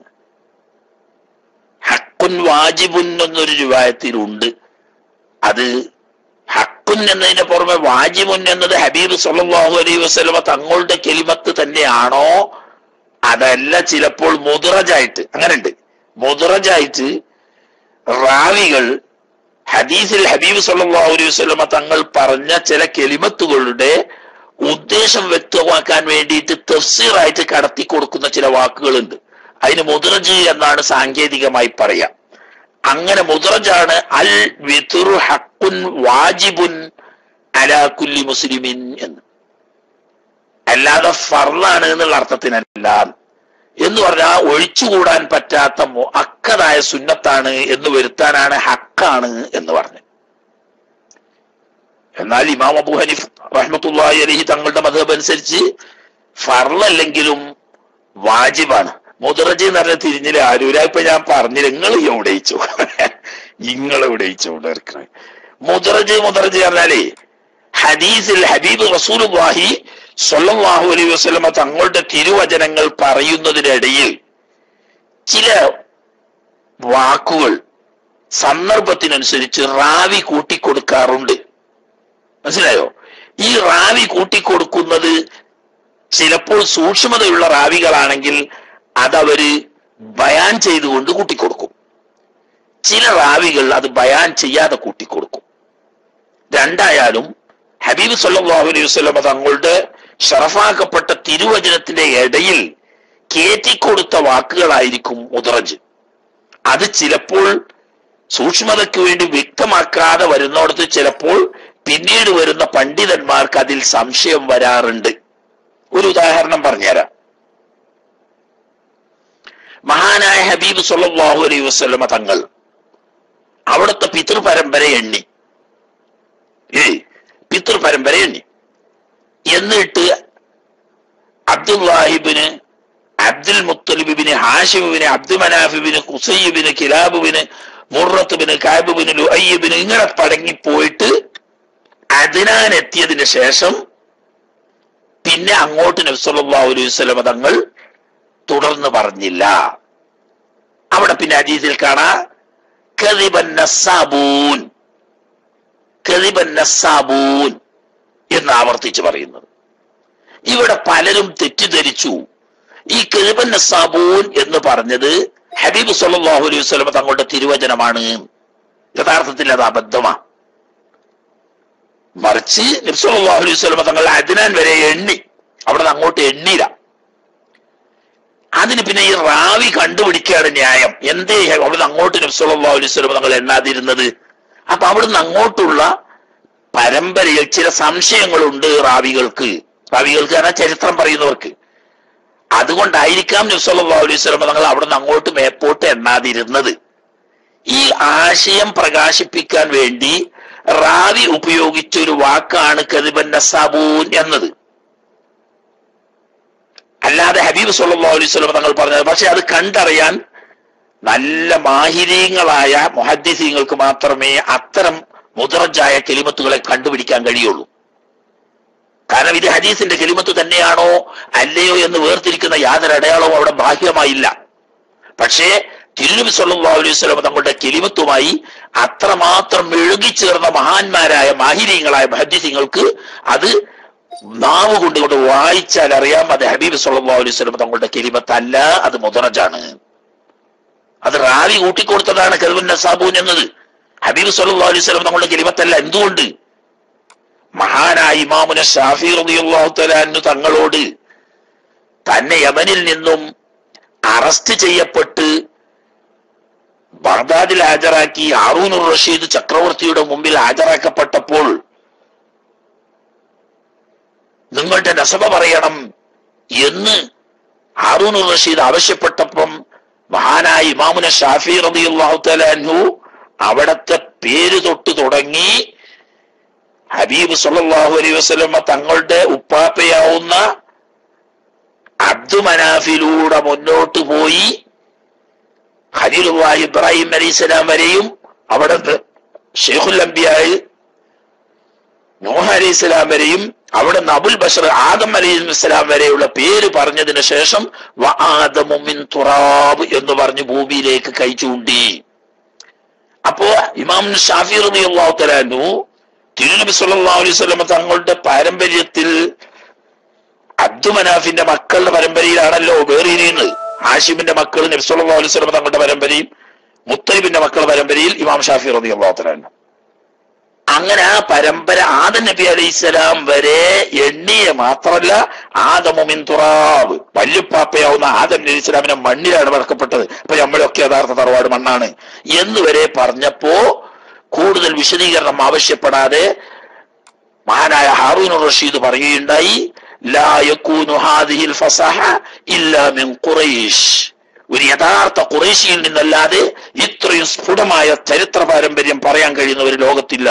ഹക്കുൻ വാജിബുൻ എന്നൊരു രൂപായത്തിലുണ്ട് അത് ഹക്കുൻ എന്നതിന് പുറമെ വാജിബുൻ എന്നത് ഹബീബ് സല്ലല്ലാഹു അലൈഹി വസല്ലമ തങ്ങളുടെ കെലിമത്ത് തന്നെയാണോ അതല്ല ചിലപ്പോൾ മുദ്റജായിട്ട് അങ്ങനെ ഉണ്ട് മുദ്റജായിട്ട് റാവികൾ ഹദീസിൽ ഹബീബ് സല്ലല്ലാഹു അലൈഹി വസല്ലമ തങ്ങൾ പറഞ്ഞ ചില കെലിമത്തുകളുടെ ഉദ്ദേശം വ്യക്തമാക്കാൻ വേണ്ടിയിട്ട് തഫ്സീറായിട്ട് കടത്തി കൊടുക്കുന്ന ചില വാക്കുകളുണ്ട് അതിന് മുദ്രജ് എന്നാണ് സാങ്കേതികമായി പറയാം അങ്ങനെ മുദ്രജാണ് അൽ വിതുറു ഹക്കുൻ വാജിബുൻ അലാ കുല്ലി മുസ്ലിമിൻ എന്ന് അല്ലാതെ ഫർലാണ് എന്നുള്ള അർത്ഥത്തിനല്ല എന്ന് പറഞ്ഞാൽ ഒഴിച്ചുകൂടാൻ പറ്റാത്ത അക്കതായ സുന്നത്താണ് എന്ന് വരുത്താനാണ് ഹക്കാണ് എന്ന് പറഞ്ഞു എന്നാൽ ഇമാം അബു ഹനീഫ് റഹ്മത്തുള്ളാഹി അലഹി തങ്ങളുടെ മതം അനുസരിച്ച് ഫർലല്ലെങ്കിലും വാജിബാണ് മുതറജ് എന്ന് പറഞ്ഞ തിരിഞ്ഞില്ല ആരൂര ഇപ്പൊ ഞാൻ പറഞ്ഞില്ല നിങ്ങൾ എവിടെയിച്ചു നിങ്ങൾ എവിടെയിച്ചു ഇവിടെ മുതറജ് മുതറജ് പറഞ്ഞാലേ ഹദീസിൽ ഹബീബ് റസൂലുള്ളാഹി സ്വല്ലല്ലാഹു അലൈഹി വസല്ലമ തങ്ങളുടെ തിരുവചനങ്ങൾ പറയുന്നതിനിടയിൽ ചില വാക്കുകൾ സന്ദർഭത്തിനനുസരിച്ച് റാവി കൂട്ടിക്കൊടുക്കാറുണ്ട് മനസ്സിലായോ ഈ റാവി കൂട്ടിക്കൊടുക്കുന്നത് ചിലപ്പോൾ സൂക്ഷ്മതയുള്ള റാവികളാണെങ്കിൽ അതവര് ബയാൻ ചെയ്തുകൊണ്ട് കൂട്ടിക്കൊടുക്കും ചില റാവികൾ അത് ബയാൻ ചെയ്യാതെ കൂട്ടിക്കൊടുക്കും രണ്ടായാലും ഹബീബ് സല്ലല്ലാഹു അലൈഹി വസല്ലമ തങ്ങളുടെ ഷറഫാക്കപ്പെട്ട തിരുവചനത്തിന്റെ ഇടയിൽ കേറ്റിക്കൊടുത്ത വാക്കുകളായിരിക്കും മുതറജ് അത് ചിലപ്പോൾ സൂക്ഷ്മതയ്ക്ക് വേണ്ടി വ്യക്തമാക്കാതെ വരുന്നിടത്ത് ചിലപ്പോൾ പിന്നീട് വരുന്ന പണ്ഡിതന്മാർക്ക് അതിൽ സംശയം വരാറുണ്ട് ഒരു ഉദാഹരണം പറഞ്ഞുതരാം ഹബീബ് സല്ലല്ലാഹു അലൈഹി വസല്ലമ തങ്ങൾ അവിടുത്തെ പിതൃ പരമ്പര എണ്ണി ഏ പിതൃ പരമ്പര എണ്ണി എന്നിട്ട് അബ്ദുല്ലാഹിബിന് അബ്ദുൽ മുത്തലിബിന് ഹാഷിബിന് അബ്ദു മനാഫിബിന് കുസൈബിന് കിലാബുബിന് മുറത്തുബിന് കാബുബിന് ലുഅയ്യബിന് ഇങ്ങനെ പടങ്ങി പോയിട്ട് അതിനാൻ എത്തിയതിന് ശേഷം പിന്നെ അങ്ങോട്ട് നബ്സല്ലാ അലൈഹി വസല്ലമ തങ്ങൾ തുടർന്ന് പറഞ്ഞില്ല അവിടെ പിന്നെ അജീസിൽ കാണാ കദിബൻ നസ്സാബൂൻ കദിബൻ നസ്സാബൂൻ എന്ന് ആവർത്തിച്ച് പറയുന്നത് ഇവിടെ പലരും തെറ്റിദ്ധരിച്ചു ഈ കദിബൻ നസ്സാബൂൻ എന്ന് പറഞ്ഞത് ഹബീബ് സല്ലല്ലാഹു അലൈഹി വസല്ലമ തങ്ങളുടെ തിരുവചനമാണ് യഥാർത്ഥത്തിൽ അത് അബദ്ധമാണ് മറിച്ച് നബ്സല്ലാഹു അലൈഹി വസല്ലമ തങ്ങൾ അദ്നാൻ വരെ എണ്ണി അവിടെ നിന്ന് അങ്ങോട്ട് എണ്ണിയില്ല അതിന് പിന്നെ ഈ റാവി കണ്ടുപിടിക്കുകയാണ് ന്യായം എന്തേ അവിടുന്ന് അങ്ങോട്ട് നബ്സല്ലാ അലൈഹി സ്വലം തങ്ങൾ എണ്ണാതിരുന്നത് അപ്പൊ അവിടുന്ന് അങ്ങോട്ടുള്ള പരമ്പരയിൽ ചില സംശയങ്ങളുണ്ട് റാവികൾക്ക് റാവികൾക്ക് കാരണം ചരിത്രം പറയുന്നവർക്ക് അതുകൊണ്ടായിരിക്കാം നബ്സല്ലാ അലൈഹി സ്വലം തങ്ങൾ അവിടുന്ന് അങ്ങോട്ട് മേപ്പോട്ട് എണ്ണാതിരുന്നത് ഈ ആശയം പ്രകാശിപ്പിക്കാൻ വേണ്ടി റാവി ഉപയോഗിച്ച ഒരു വാക്കാണ് കദിബൻ നസാബൂൻ എന്നത് അല്ലാതെ ഹബീബ് സല്ലല്ലാഹു അലൈഹി വസല്ലം തങ്ങൾ പറഞ്ഞത് പക്ഷെ അത് കണ്ടറിയാൻ നല്ല മാഹിരീങ്ങളായ മുഹദ്ദിസീങ്ങൾക്ക് മാത്രമേ അത്തരം മുതറജായ കെലിമത്തുകളെ കണ്ടുപിടിക്കാൻ കഴിയുള്ളൂ കാരണം ഇത് ഹദീസിന്റെ കെലിമത്ത് തന്നെയാണോ അല്ലയോ എന്ന് വേർതിരിക്കുന്ന യാതൊരു അടയാളവും അവിടെ ബാഹ്യമായില്ല പക്ഷേ തിരുനബി സല്ലല്ലാഹു അലൈഹി വസല്ലം തങ്ങളുടെ കെലിമത്തുമായി അത്രമാത്രം മെഴുകിച്ചേർന്ന മഹാന്മാരായ മാഹിരീങ്ങളായ മുഹദ്ദിസീങ്ങൾക്ക് അത് നാവ് കൊണ്ട് കൊണ്ട് വായിച്ചാൽ അറിയാം അത് ഹബീബ് സല്ലല്ലാഹു അലൈഹി വസല്ലം തങ്ങളുടെ കെലിമത്തല്ല അത് മുദറജാണ് അത് റാവി കൂട്ടിക്കൊടുത്തതാണ് കൽവൻ നസാബൂൻ എന്നത് ഹബീബ് സല്ലല്ലാഹു അലൈഹി വസല്ലം തങ്ങളുടെ കെലിമത്തല്ല എന്തുകൊണ്ട് മഹാനായ ഇമാമുന ഷാഫി റളിയല്ലാഹു തആല അൻഹു തങ്ങളോട് തന്നെ യമനിൽ നിന്നും അറസ്റ്റ് ചെയ്യപ്പെട്ട് ബഗ്ദാദിൽ ഹാജരാക്കി ഹാറൂനുർ റഷീദ് ചക്രവർത്തിയുടെ മുമ്പിൽ ഹാജരാക്കപ്പെട്ടപ്പോൾ നിങ്ങളുടെ നസബ പറയണം എന്ന് ഹാറൂനുർ റഷീദ് ആവശ്യപ്പെട്ടപ്പം മഹാനായ ഇമാമുന ഷാഫി റളിയല്ലാഹു തആല അൻഹു അവിടത്തെ പേര് തൊട്ട് തുടങ്ങി ഹബീബ് സല്ലല്ലാഹു അലൈഹി വസല്ലമ തങ്ങളുടെ ഉപ്പാപ്പയാവുന്ന അബ്ദു മനാഫിലൂടെ മുന്നോട്ട് പോയി ഖലീലുല്ലാഹി ഇബ്രാഹിം അലൈഹിസ്സലാം വരെയും അവിടെ ഷെയ്ഖുൽ അംബിയായി നോഹ അലൈഹി സ്വലാം വരെയും അവിടെ അബുൽ ബഷർ ആദം അലൈഹി സ്വലാം വരെയുള്ള പേര് പറഞ്ഞതിന് ശേഷം വ ആദമു മിൻ തുറാബ് എന്ന് പറഞ്ഞ് ഭൂമിയിലേക്ക് കൈ ചൂണ്ടി അപ്പോ ഇമാം ഷാഫി റളിയല്ലാഹു തആലാനു തിരുനബി സല്ലല്ലാഹു അലൈഹി വസല്ലം തങ്ങളുടെ പാരമ്പര്യത്തിൽ അബ്ദുമനാഫിന്റെ മക്കളുടെ പരമ്പരയിലാണല്ലോ വേറിയിരിക്കുന്നത് ഹാഷിമിന്റെ മക്കൾ നബി സല്ലല്ലാഹു അലൈഹി വസല്ലം തങ്ങളുടെ പരമ്പരയും മുത്തലിബിന്റെ മക്കളുടെ പരമ്പരയിൽ ഇമാം ഷാഫി റളിയല്ലാഹു തആലാനു അങ്ങനെ ആ പരമ്പര ആദം നബി അലൈഹിസ്സലാം വരെ എണ്ണിയ മാത്രമല്ല ആദമുമിൻ തുറാബ് വല്യുപ്പാപ്പയാവുന്ന ആദം നബി ഇസ്ലാമിനെ മണ്ണിലാണ് വളർക്കപ്പെട്ടത് അപ്പൊ നമ്മളൊക്കെ യഥാർത്ഥ തറവാട് മണ്ണാണ് എന്ന് വരെ പറഞ്ഞപ്പോ കൂടുതൽ വിശദീകരണം ആവശ്യപ്പെടാതെ മഹാനായ ഹാറൂൻ റഷീദ് പറയുകയുണ്ടായി ലാ യകൂനു ഹാദിഹിൽ ഫസഹ ഇല്ലാ മിൻ ഖുറൈശ് ഒരു യഥാർത്ഥ ഖുറൈശിയിൽ നിന്നല്ലാതെ ഇത്രയും സ്ഫുടമായ ചരിത്ര പാരമ്പര്യം പറയാൻ കഴിയുന്ന ഒരു ലോകത്തില്ല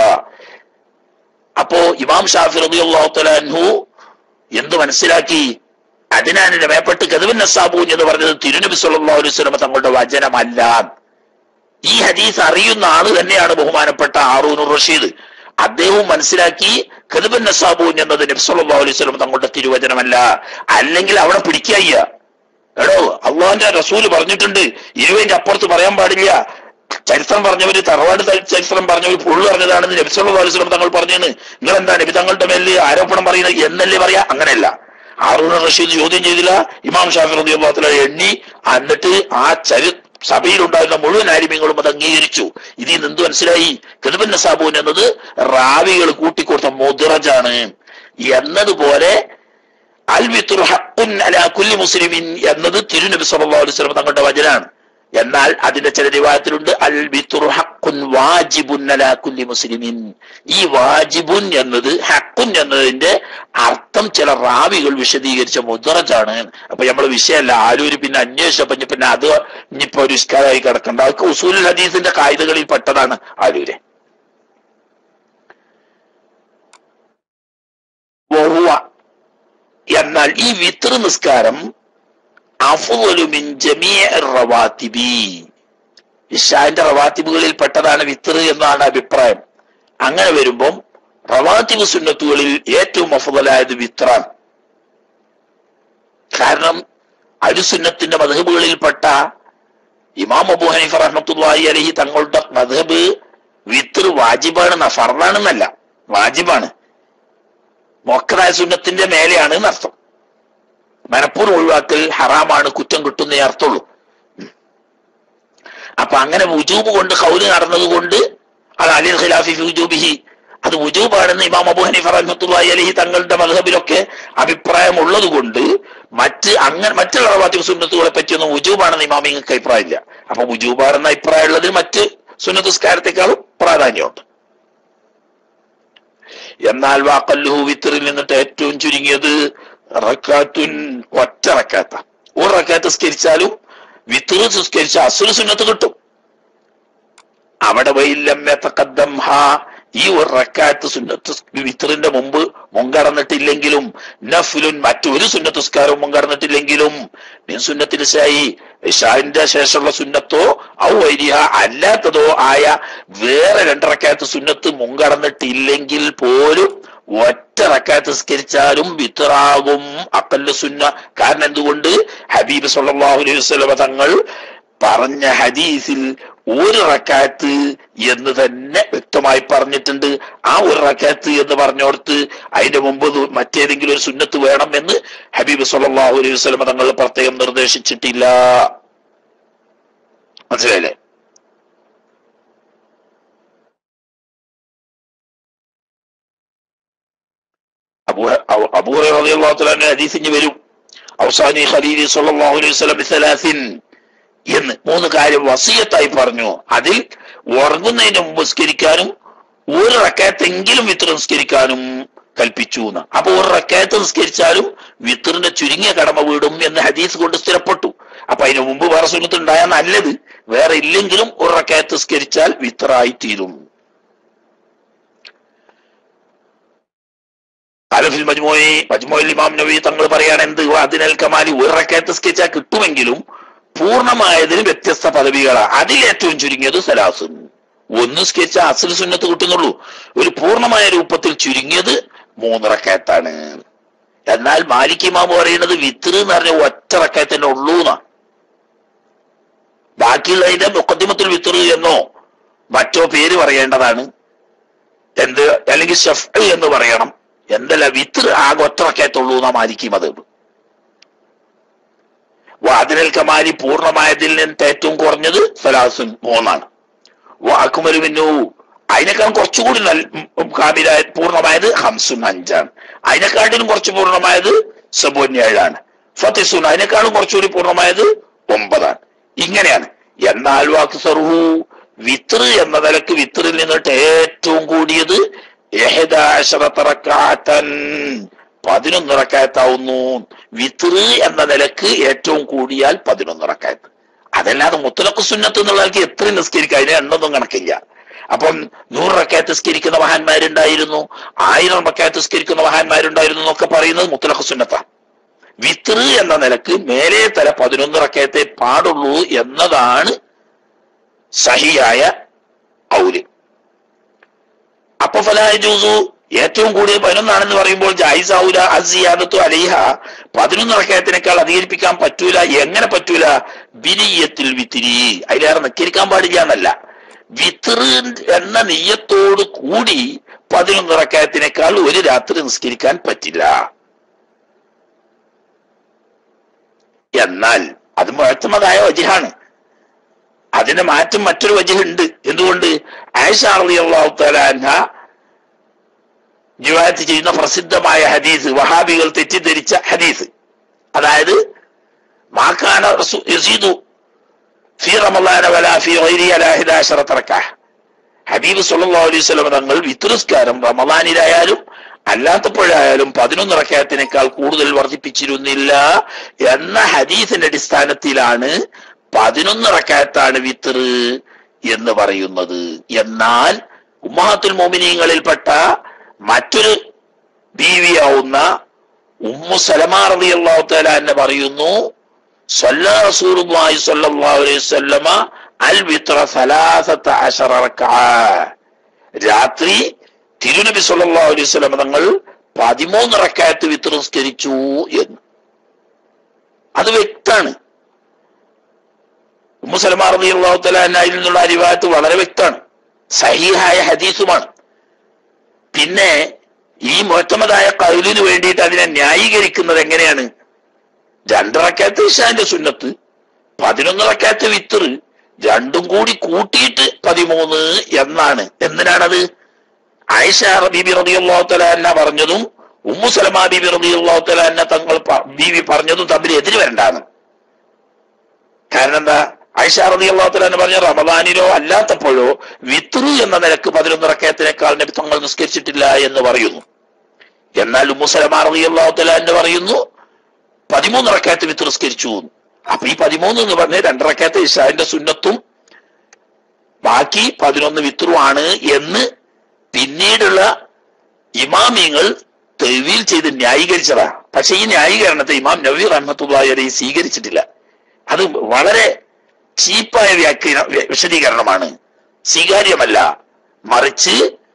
അപ്പോ ഇമാം ഷാഫി റളിയല്ലാഹു തആല അൻഹു എന്ത് മനസ്സിലാക്കി അദ്നാനിന്റെ മേപ്പെട്ട് കദബൻ നസാബൂൻ എന്ന് പറഞ്ഞത് തിരുനബി സല്ലല്ലാഹു അലൈഹി വസല്ലം തങ്ങളുടെ വചനമല്ല ഈ ഹദീസ് അറിയുന്ന ആള് തന്നെയാണ് ബഹുമാനപ്പെട്ട ഹാറൂൻ റഷീദ് അദ്ദേഹവും മനസ്സിലാക്കി കദബൻ നസാബൂൻ എന്നത് നബി സല്ലല്ലാഹു അലൈഹി വസല്ലം തങ്ങളുടെ തിരുവചനമല്ല അല്ലെങ്കിൽ അവിടെ പിടിക്കായ്യ എടോ അള്ളാഹിന്റെ റസൂല് പറഞ്ഞിട്ടുണ്ട് ഇരുപതിന്റെ അപ്പുറത്ത് പറയാൻ പാടില്ല ചരിത്രം പറഞ്ഞവര് തറവാട് ച- ചരിത്രം പറഞ്ഞവര് പുള്ളു പറഞ്ഞതാണെന്ന് നബി സല്ലല്ലാഹു അലൈഹി വസല്ലം തങ്ങൾ പറഞ്ഞെന്ന് നിങ്ങൾ എന്താ നബി തങ്ങളുടെ മേലിൽ ആരോപണം പറയുന്നത് എന്നല്ലേ പറയാ അങ്ങനെയല്ല ഹാറൂൺ റഷീദ് ചോദ്യം ചെയ്തില്ല ഇമാം ഷാഫി റളിയല്ലാഹു തആല എണ്ണി എന്നിട്ട് ആ ചരി സഭയിലുണ്ടായിരുന്ന മുഴുവൻ ആരിമ്യങ്ങളും അത് അംഗീകരിച്ചു ഇതിൽ നിന്ന് എന്ത് മനസ്സിലായി കെതുബൻ നസാബൂൻ എന്നത് റാവികൾ കൂട്ടിക്കൊടുത്ത മുദ്റജാണ് എന്നതുപോലെ അൽ വിത്രു ഹഖുൻ അലാ കുല്ലി മുസ്ലിമിൻ എന്നത് തിരുനബി സല്ലല്ലാഹു അലൈഹി വസല്ലം തങ്ങളുടെ വചനാണ് എന്നാൽ അതിന്റെ ചില രൂപത്തിലുണ്ട് അൽ വിത്തുർ ഹക്കുൻ വാജിബുൻ അലാ കുല്ലി മുസ്ലിമിൻ ഈ വാജിബുൻ എന്നത് ഹക്കുൻ എന്നതിന്റെ അർത്ഥം ചില റാവികൾ വിശദീകരിച്ച മുദ്രജാണ് അപ്പൊ നമ്മൾ വിഷയമല്ല ആരൂര് പിന്നെ അന്വേഷിച്ചപ്പോ ഇനി പിന്നെ അത് ഇനിയിപ്പോ ഒരു ഇഷ്കാരായി കിടക്കണ്ട അതൊക്കെ ഉസൂൽ ഹദീസിന്റെ കായികകളിൽ പെട്ടതാണ് ആരൂര് വഹുവ എന്നാൽ ഈ വിത്ര നിസ്കാരം അഫ്ളു മിൻ ജമീഇ റവാത്തിബി ഇഷാന്റെ റവാത്തിബുകളിൽ പെട്ടതാണ് വിത്തർ എന്നാണ് അഭിപ്രായം അങ്ങനെ വരുമ്പം റവാത്തിബ് സുന്നത്തുകളിൽ ഏറ്റവും അഫുതലായത് വിത്രാണ് കാരണം അരുസുന്നത്തിന്റെ മധബുകളിൽപ്പെട്ട ഇമാം അബു ഹനീഫ റഹ്മത്തുള്ളാഹി അലഹി തങ്ങളുടെ മധബ് വിത്തർ വാജിബാണ് ഫർദാണെന്നല്ല വാജിബാണ് മൊക്കതായ സുന്നത്തിന്റെ മേലെയാണ് എന്നർത്ഥം മനപ്പൂർവ്വം ഒഴിവാക്കൽ ഹറാമാണ് കുറ്റം കിട്ടുന്നേ അർത്ഥമുള്ളൂ അപ്പൊ അങ്ങനെ വുജൂബ് കൊണ്ട് കൗല് നടന്നത് കൊണ്ട് അത് അലിൽ ഖിലാഫി ഫി വുജൂബിഹി അത് വുജൂബാണെന്ന് ഇമാം അബു ഹനീഫ റഹ്മത്തുള്ളാഹി അലൈഹി തങ്ങളുടെ മദ്ഹബിലൊക്കെ അഭിപ്രായം ഉള്ളത് കൊണ്ട് മറ്റ് അങ്ങനെ മറ്റുള്ള റവാത്തിബ് സുന്നത്തുകളെ പറ്റിയൊന്നും വുജൂബാണെന്ന് ഇമാമിങ്ങൾക്ക് അഭിപ്രായമില്ല അപ്പൊ വുജൂബാണെന്ന അഭിപ്രായം ഉള്ളതിൽ മറ്റ് സുന്നത്തുസ്കാരത്തെക്കാളും പ്രാധാന്യമുണ്ട് എന്നാൽ വാക്കല്ലുഹു വിത്തറിൽ നിന്നിട്ട് ഏറ്റവും ചുരുങ്ങിയത് റക്കാത്തുൻ ഒറ്റ റക്കാത്ത ഒരു റക്കാത്ത് സ്കരിച്ചാലും വിത്തറ് സ്കരിച്ച അസുര സുന്നത്ത് കിട്ടും അവിടെ വൈലമ്മ തക്കദ്ദം ഹാ ഈ ഒരു റക്കാത്ത് സുന്നത്ത് വിത്തറിന്റെ മുമ്പ് മുൻകടന്നിട്ടില്ലെങ്കിലും നഫ്ലുൻ മറ്റൊരു സുന്നത്തുസ്കാരവും മുൻകടന്നിട്ടില്ലെങ്കിലും മിൻ സുന്നത്തിൽ ഷായി ഷാഹിന്റെ ശേഷമുള്ള സുന്നത്തോ ഔ വൈരിഹ അല്ലാത്തതോ ആയ വേറെ രണ്ടറക്കാത്ത് സുന്നത്ത് മുൻകടന്നിട്ടില്ലെങ്കിൽ പോലും ഒറ്റ റക്കാത്ത് സ്കരിച്ചാലും വിത്തറാകും അക്കല്ല സുന്ന കാരണം എന്തുകൊണ്ട് ഹബീബ് സല്ലല്ലാഹു അലൈഹി വസല്ലമ തങ്ങൾ പറഞ്ഞ ഹദീസിൽ ഒരു റക്കാത്ത് എന്ന് തന്നെ വ്യക്തമായി പറഞ്ഞിട്ടുണ്ട് ആ ഒരു റക്കാത്ത് എന്ന് പറഞ്ഞോടത്ത് അതിന്റെ മുമ്പ് ഇത് മറ്റേതെങ്കിലും ഒരു സുന്നത്ത് വേണം എന്ന് ഹബീബ് സല്ലല്ലാഹു അലൈഹി വസല്ലമ തങ്ങൾ പ്രത്യേകം നിർദ്ദേശിച്ചിട്ടില്ല മനസ്സിലായില്ലേ അബൂ അബൂ റളിയല്ലാഹു തആല ഹദീസ് ഇനി വരും അവസാനി ഖലീലി സല്ലല്ലാഹു അലൈഹി വസല്ലം ബിസലാസിൻ എന്ന് മൂന്ന് കാര്യം വസീയത്തായി പറഞ്ഞു അതിൽ ഉറങ്ങുന്നതിന് മുമ്പ് സ്കരിക്കാനും ഒരു റക്കാത്തെങ്കിലും വിത്ര നിസ്കരിക്കാനും കൽപ്പിച്ചു എന്ന് അപ്പൊ ഒരു റക്കാത്ത് നിസ്കരിച്ചാലും വിത്തറിന്റെ ചുരുങ്ങിയ കടമ വീടും എന്ന് ഹദീസ് കൊണ്ട് സ്ഥിരപ്പെട്ടു അപ്പൊ അതിന് മുമ്പ് വേറെ സുന്നത്ത് ഉണ്ടായാൽ നല്ലത് വേറെ ഇല്ലെങ്കിലും ഒരു റക്കാത്ത് നിസ്കരിച്ചാൽ വിത്തറായി തീരും അലഫിൽ മജ്മോയി മജ്മോയിൽ ഇമാം നബി തങ്ങൾ പറയാണ് എന്ത് അതിനൽ കമാലി ഒരു റക്കാത്ത് സ്കെച്ചാൽ കിട്ടുമെങ്കിലും പൂർണ്ണമായതിന് വ്യത്യസ്ത പദവികളാണ് അതിൽ ഏറ്റവും ചുരുങ്ങിയത് സലാസുൻ ഒന്ന് സ്കെച്ച് അസൽ സുന്നത്ത് കിട്ടുന്നുള്ളൂ ഒരു പൂർണ്ണമായ രൂപത്തിൽ ചുരുങ്ങിയത് മൂന്ന് റക്കാത്താണ് എന്നാൽ മാലിക് ഇമാം പറയുന്നത് വിത്തർ എന്ന് പറഞ്ഞ ഒറ്റ റക്കാത്തന്നെ ഉള്ളൂ എന്നാ ബാക്കിയുള്ളതിന്റെ മുക്കദ്ദിമത്തിൽ വിത്തർ എന്നോ മറ്റോ പേര് പറയേണ്ടതാണ് എന്ത് അല്ലെങ്കിൽ ഷഫ് എന്ന് പറയണം എന്തല്ല വിത്തർ ആകെ ഒറ്റ റക്കാത്തുള്ളൂ എന്നാ മാലിക്കി മതബ് വാദിനൽ കമാലി പൂർണ്ണമായതിൽ നിന്ന് ഏറ്റവും കുറഞ്ഞത് സലാസുൻ മൂന്നാണ് വാക്കുമരുവിന്നു അതിനേക്കാളും കുറച്ചുകൂടി നല്ല കാമിലായ പൂർണ്ണമായത് ഹംസുൻ അഞ്ചാണ് അതിനെക്കാട്ടിലും കുറച്ച് പൂർണ്ണമായത് സബോൻ ഏഴാണ് ഫത്തിസുൻ അതിനേക്കാളും കുറച്ചുകൂടി പൂർണ്ണമായത് ഒമ്പതാണ് ഇങ്ങനെയാണ് എന്നാൽ വാക്ക് സർഹു വിത്ര എന്ന നിലക്ക് വിത്തറിൽ നിന്നിട്ട് ഏറ്റവും കൂടിയത് എഹദാശറത്തറക്കാത്തൻ പതിനൊന്ന് റക്കായത്താവുന്നു വിത്റ് എന്ന നിലക്ക് ഏറ്റവും കൂടിയാൽ പതിനൊന്ന് റക്കായത്ത് അതല്ലാതെ മുത്തലക്ക് സുന്നത്ത് എന്നുള്ളവർക്ക് എത്ര നിസ്കരിക്കുക അതിന് എണ്ണൊന്നും കണക്കില്ല അപ്പം നൂറ് റക്കായത്ത് സ്കരിക്കുന്ന മഹാന്മാരുണ്ടായിരുന്നു ആയിരം റക്കായത്ത് സ്കരിക്കുന്ന മഹാന്മാരുണ്ടായിരുന്നു എന്നൊക്കെ പറയുന്നത് മുത്തലക്ക് സുന്നത്താണ് വിത്റ് എന്ന നിലക്ക് മേലെ തല പതിനൊന്ന് റക്കായത്തെ പാടുള്ളൂ എന്നതാണ് സഹിയായ ഔല് അപ്പൊ ഫലായ ജൂസു ഏറ്റവും കൂടിയ പതിനൊന്നാണെന്ന് പറയുമ്പോൾ ജായിസാവൂല അസിയാദത്തു അലിഹ പതിനൊന്ന് റക്കയത്തിനേക്കാൾ അധികരിപ്പിക്കാൻ പറ്റൂല എങ്ങനെ പറ്റൂല ബിനിയത്തിൽ വിത്തിരി അതിലേറെ നിക്കരിക്കാൻ പാടില്ല എന്നല്ല വിത്തിറ് എന്ന നെയ്യത്തോട് കൂടി പതിനൊന്ന് റക്കയത്തിനേക്കാൾ ഒരു രാത്രി നിസ്കരിക്കാൻ പറ്റില്ല എന്നാൽ അത് മുഴത്തുന്നതായ വജിഹാണ് അതിന്റെ മാറ്റം മറ്റൊരു വജിഹുണ്ട് എന്തുകൊണ്ട് ആയിഷ അള്ളാഹു തലാൻഹ ജിവായത്ത് ചെയ്യുന്ന പ്രസിദ്ധമായ ഹദീസ് വഹാബികൾ തെറ്റിദ്ധരിച്ച ഹദീസ് അതായത് മാക്കാന യസീദു ഫി റമളാന വലാ ഫി ഗൈരി അലാ ഹിദാശറത റക്അ ഹബീബ് സല്ലല്ലാഹു അലൈഹി വസല്ലം തങ്ങൾ വിത്രുസ്കാരം റമളാനിലായാലും അല്ലാത്തപ്പോഴായാലും പതിനൊന്ന് റക്കയത്തിനേക്കാൾ കൂടുതൽ വർദ്ധിപ്പിച്ചിരുന്നില്ല എന്ന ഹദീസിന്റെ അടിസ്ഥാനത്തിലാണ് പതിനൊന്ന് റക്കയത്താണ് വിത്തർ എന്ന് പറയുന്നത് എന്നാൽ ഉമ്മഹാത്തുൽ മോമിനീങ്ങളിൽപ്പെട്ട മറ്റൊരു ബീവിയാവുന്ന ഉമ്മു സലമാ റളിയല്ലാഹു തആല എന്നെ പറയുന്നു സല്ല റസൂലുള്ളാഹി സ്വല്ലല്ലാഹു അലൈഹി വസല്ലമ അൽ വിത്ര സലാസത അശറ റക്അ രാത്രി തിരുനബി സല്ലല്ലാഹു അലൈഹി വസല്ലമ തങ്ങൾ പതിമൂന്ന് റക്അത്ത് വിത്ര നിസ്കരിച്ചു എന്ന് അത് വ്യക്താണ് ഉമ്മു സലമാ റളിയല്ലാഹു തആല അന്നയിൽ നിന്നുള്ള അരിവായത്ത് വളരെ വ്യക്തമാണ് സഹീഹായ ഹദീസുമാണ് പിന്നെ ഈ മോറ്റമതായ കൗലിന് വേണ്ടിയിട്ട് അതിനെ ന്യായീകരിക്കുന്നത് എങ്ങനെയാണ് രണ്ടിറക്കാത്ത ഇഷാന്റെ സുന്നത്ത് പതിനൊന്നിറക്കാത്ത വിത്തറ് രണ്ടും കൂടി കൂട്ടിയിട്ട് പതിമൂന്ന് എന്നാണ് എന്തിനാണത് ആയിഷ ബീബി റളിയല്ലാഹു തആല അന്ന പറഞ്ഞതും ഉമ്മു സലമ ബീബി റളിയല്ലാഹു തആല അന്ന തങ്ങൾ പ- ബീബി പറഞ്ഞതും തമ്മിൽ എതിര് വരണ്ടാണ് കാരണം എന്താ ആയിഷ റളിയല്ലാഹു തആല അന്ന പറഞ്ഞ റമദാനിലോ അല്ലാത്തപ്പോഴോ വിത്രു എന്ന നിലക്ക് പതിനൊന്ന് റക്കയത്തിനേക്കാൾ നബി തങ്ങൾ നിസ്കരിച്ചിട്ടില്ല എന്ന് പറയുന്നു എന്നാൽ ഉമ്മു സലമ റളിയല്ലാഹു തആല അന്ന പറയുന്നു പതിമൂന്ന് റക്കയത്ത് വിത്ത് നിസ്കരിച്ചു എന്ന്. അപ്പൊ ഈ പതിമൂന്ന് എന്ന് പറഞ്ഞ രണ്ടറക്കയത്ത് ഇഷാന്റെ സുന്നത്തും ബാക്കി പതിനൊന്ന് വിത്രുവാണ് എന്ന് പിന്നീടുള്ള ഇമാമിങ്ങൾ തെവീൽ ചെയ്ത് ന്യായീകരിച്ചതാ പക്ഷെ ഈ ന്യായീകരണത്തെ ഇമാം നബി റഹ്മത്തുള്ളാഹി അലൈഹി സ്വീകരിച്ചിട്ടില്ല അത് വളരെ ചീപ്പായ വ്യാഖ്യ വിശദീകരണമാണ് സ്വീകാര്യമല്ല മറിച്ച്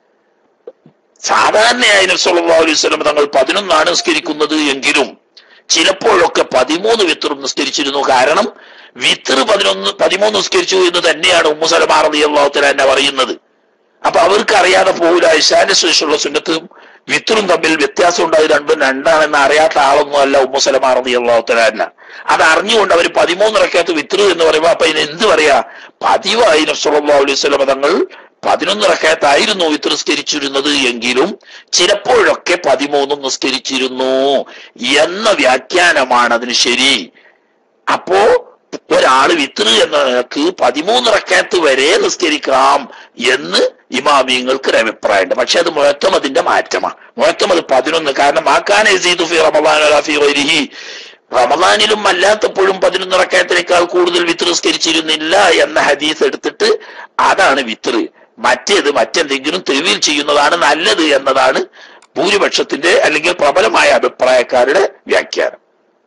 സാധാരണയായി നബി സല്ലല്ലാഹു അലൈഹി വസല്ലം തങ്ങൾ പതിനൊന്നാണ് നിസ്കരിക്കുന്നത് എങ്കിലും ചിലപ്പോഴൊക്കെ പതിമൂന്ന് വിത്തറും നിസ്കരിച്ചിരുന്നു കാരണം വിത്തർ പതിനൊന്ന് പതിമൂന്ന് നിസ്കരിച്ചു എന്ന് തന്നെയാണ് ഉമ്മു സലമാ റളിയല്ലാഹു തആല എന്നെ പറയുന്നത് അപ്പൊ അവർക്ക് അറിയാതെ പോകില്ല ഇഷാന്റെ ശേഷമുള്ള സുന്നത്തും വിത്തറും തമ്മിൽ വ്യത്യാസം ഉണ്ടായി രണ്ടും രണ്ടാണെന്ന് അറിയാത്ത ആളൊന്നും അല്ല ഉമ്മു സലമാ റളിയല്ലാഹു തആല എന്നെ അത് അറിഞ്ഞുകൊണ്ട് അവർ പതിമൂന്ന് റക്കയത്ത് വിത്തർ എന്ന് പറയുമ്പോൾ അപ്പൊ ഇതിന് എന്ത് പറയാ പതിവായി നബി സല്ലല്ലാഹു അലൈഹി വസല്ലം തങ്ങൾ പതിനൊന്ന് റക്കയത്തായിരുന്നു വിത്ത് നിസ്കരിച്ചിരുന്നത് എങ്കിലും ചിലപ്പോഴൊക്കെ പതിമൂന്നും നിസ്കരിച്ചിരുന്നു എന്ന വ്യാഖ്യാനമാണ് അതിന് ശരി അപ്പോ ഒരാള് വിത്ത് എന്ന നിലക്ക് പതിമൂന്ന് റക്കയത്ത് വരെ നിസ്കരിക്കാം എന്ന് ഇമാമിയങ്ങൾക്ക് ഒരു അഭിപ്രായമുണ്ട് പക്ഷെ അത് മുഴത്തമതിന്റെ മാറ്റമാണ് മുഴത്തമത് പതിനൊന്ന് കാരണം ആക്കാൻ ഫി റമദാൻ വലാ ഫി ഗൈരിഹി റമദാനിലും അല്ലാത്തപ്പോഴും പതിനൊന്ന് റക്കയത്തിനേക്കാൾ കൂടുതൽ വിത്ത് നിസ്കരിച്ചിരുന്നില്ല എന്ന ഹദീസ് എടുത്തിട്ട് അതാണ് വിത്ത് മറ്റേത് മറ്റെന്തെങ്കിലും തെരുവിൽ ചെയ്യുന്നതാണ് നല്ലത് എന്നതാണ് ഭൂരിപക്ഷത്തിന്റെ അല്ലെങ്കിൽ പ്രബലമായ അഭിപ്രായക്കാരുടെ വ്യാഖ്യാനം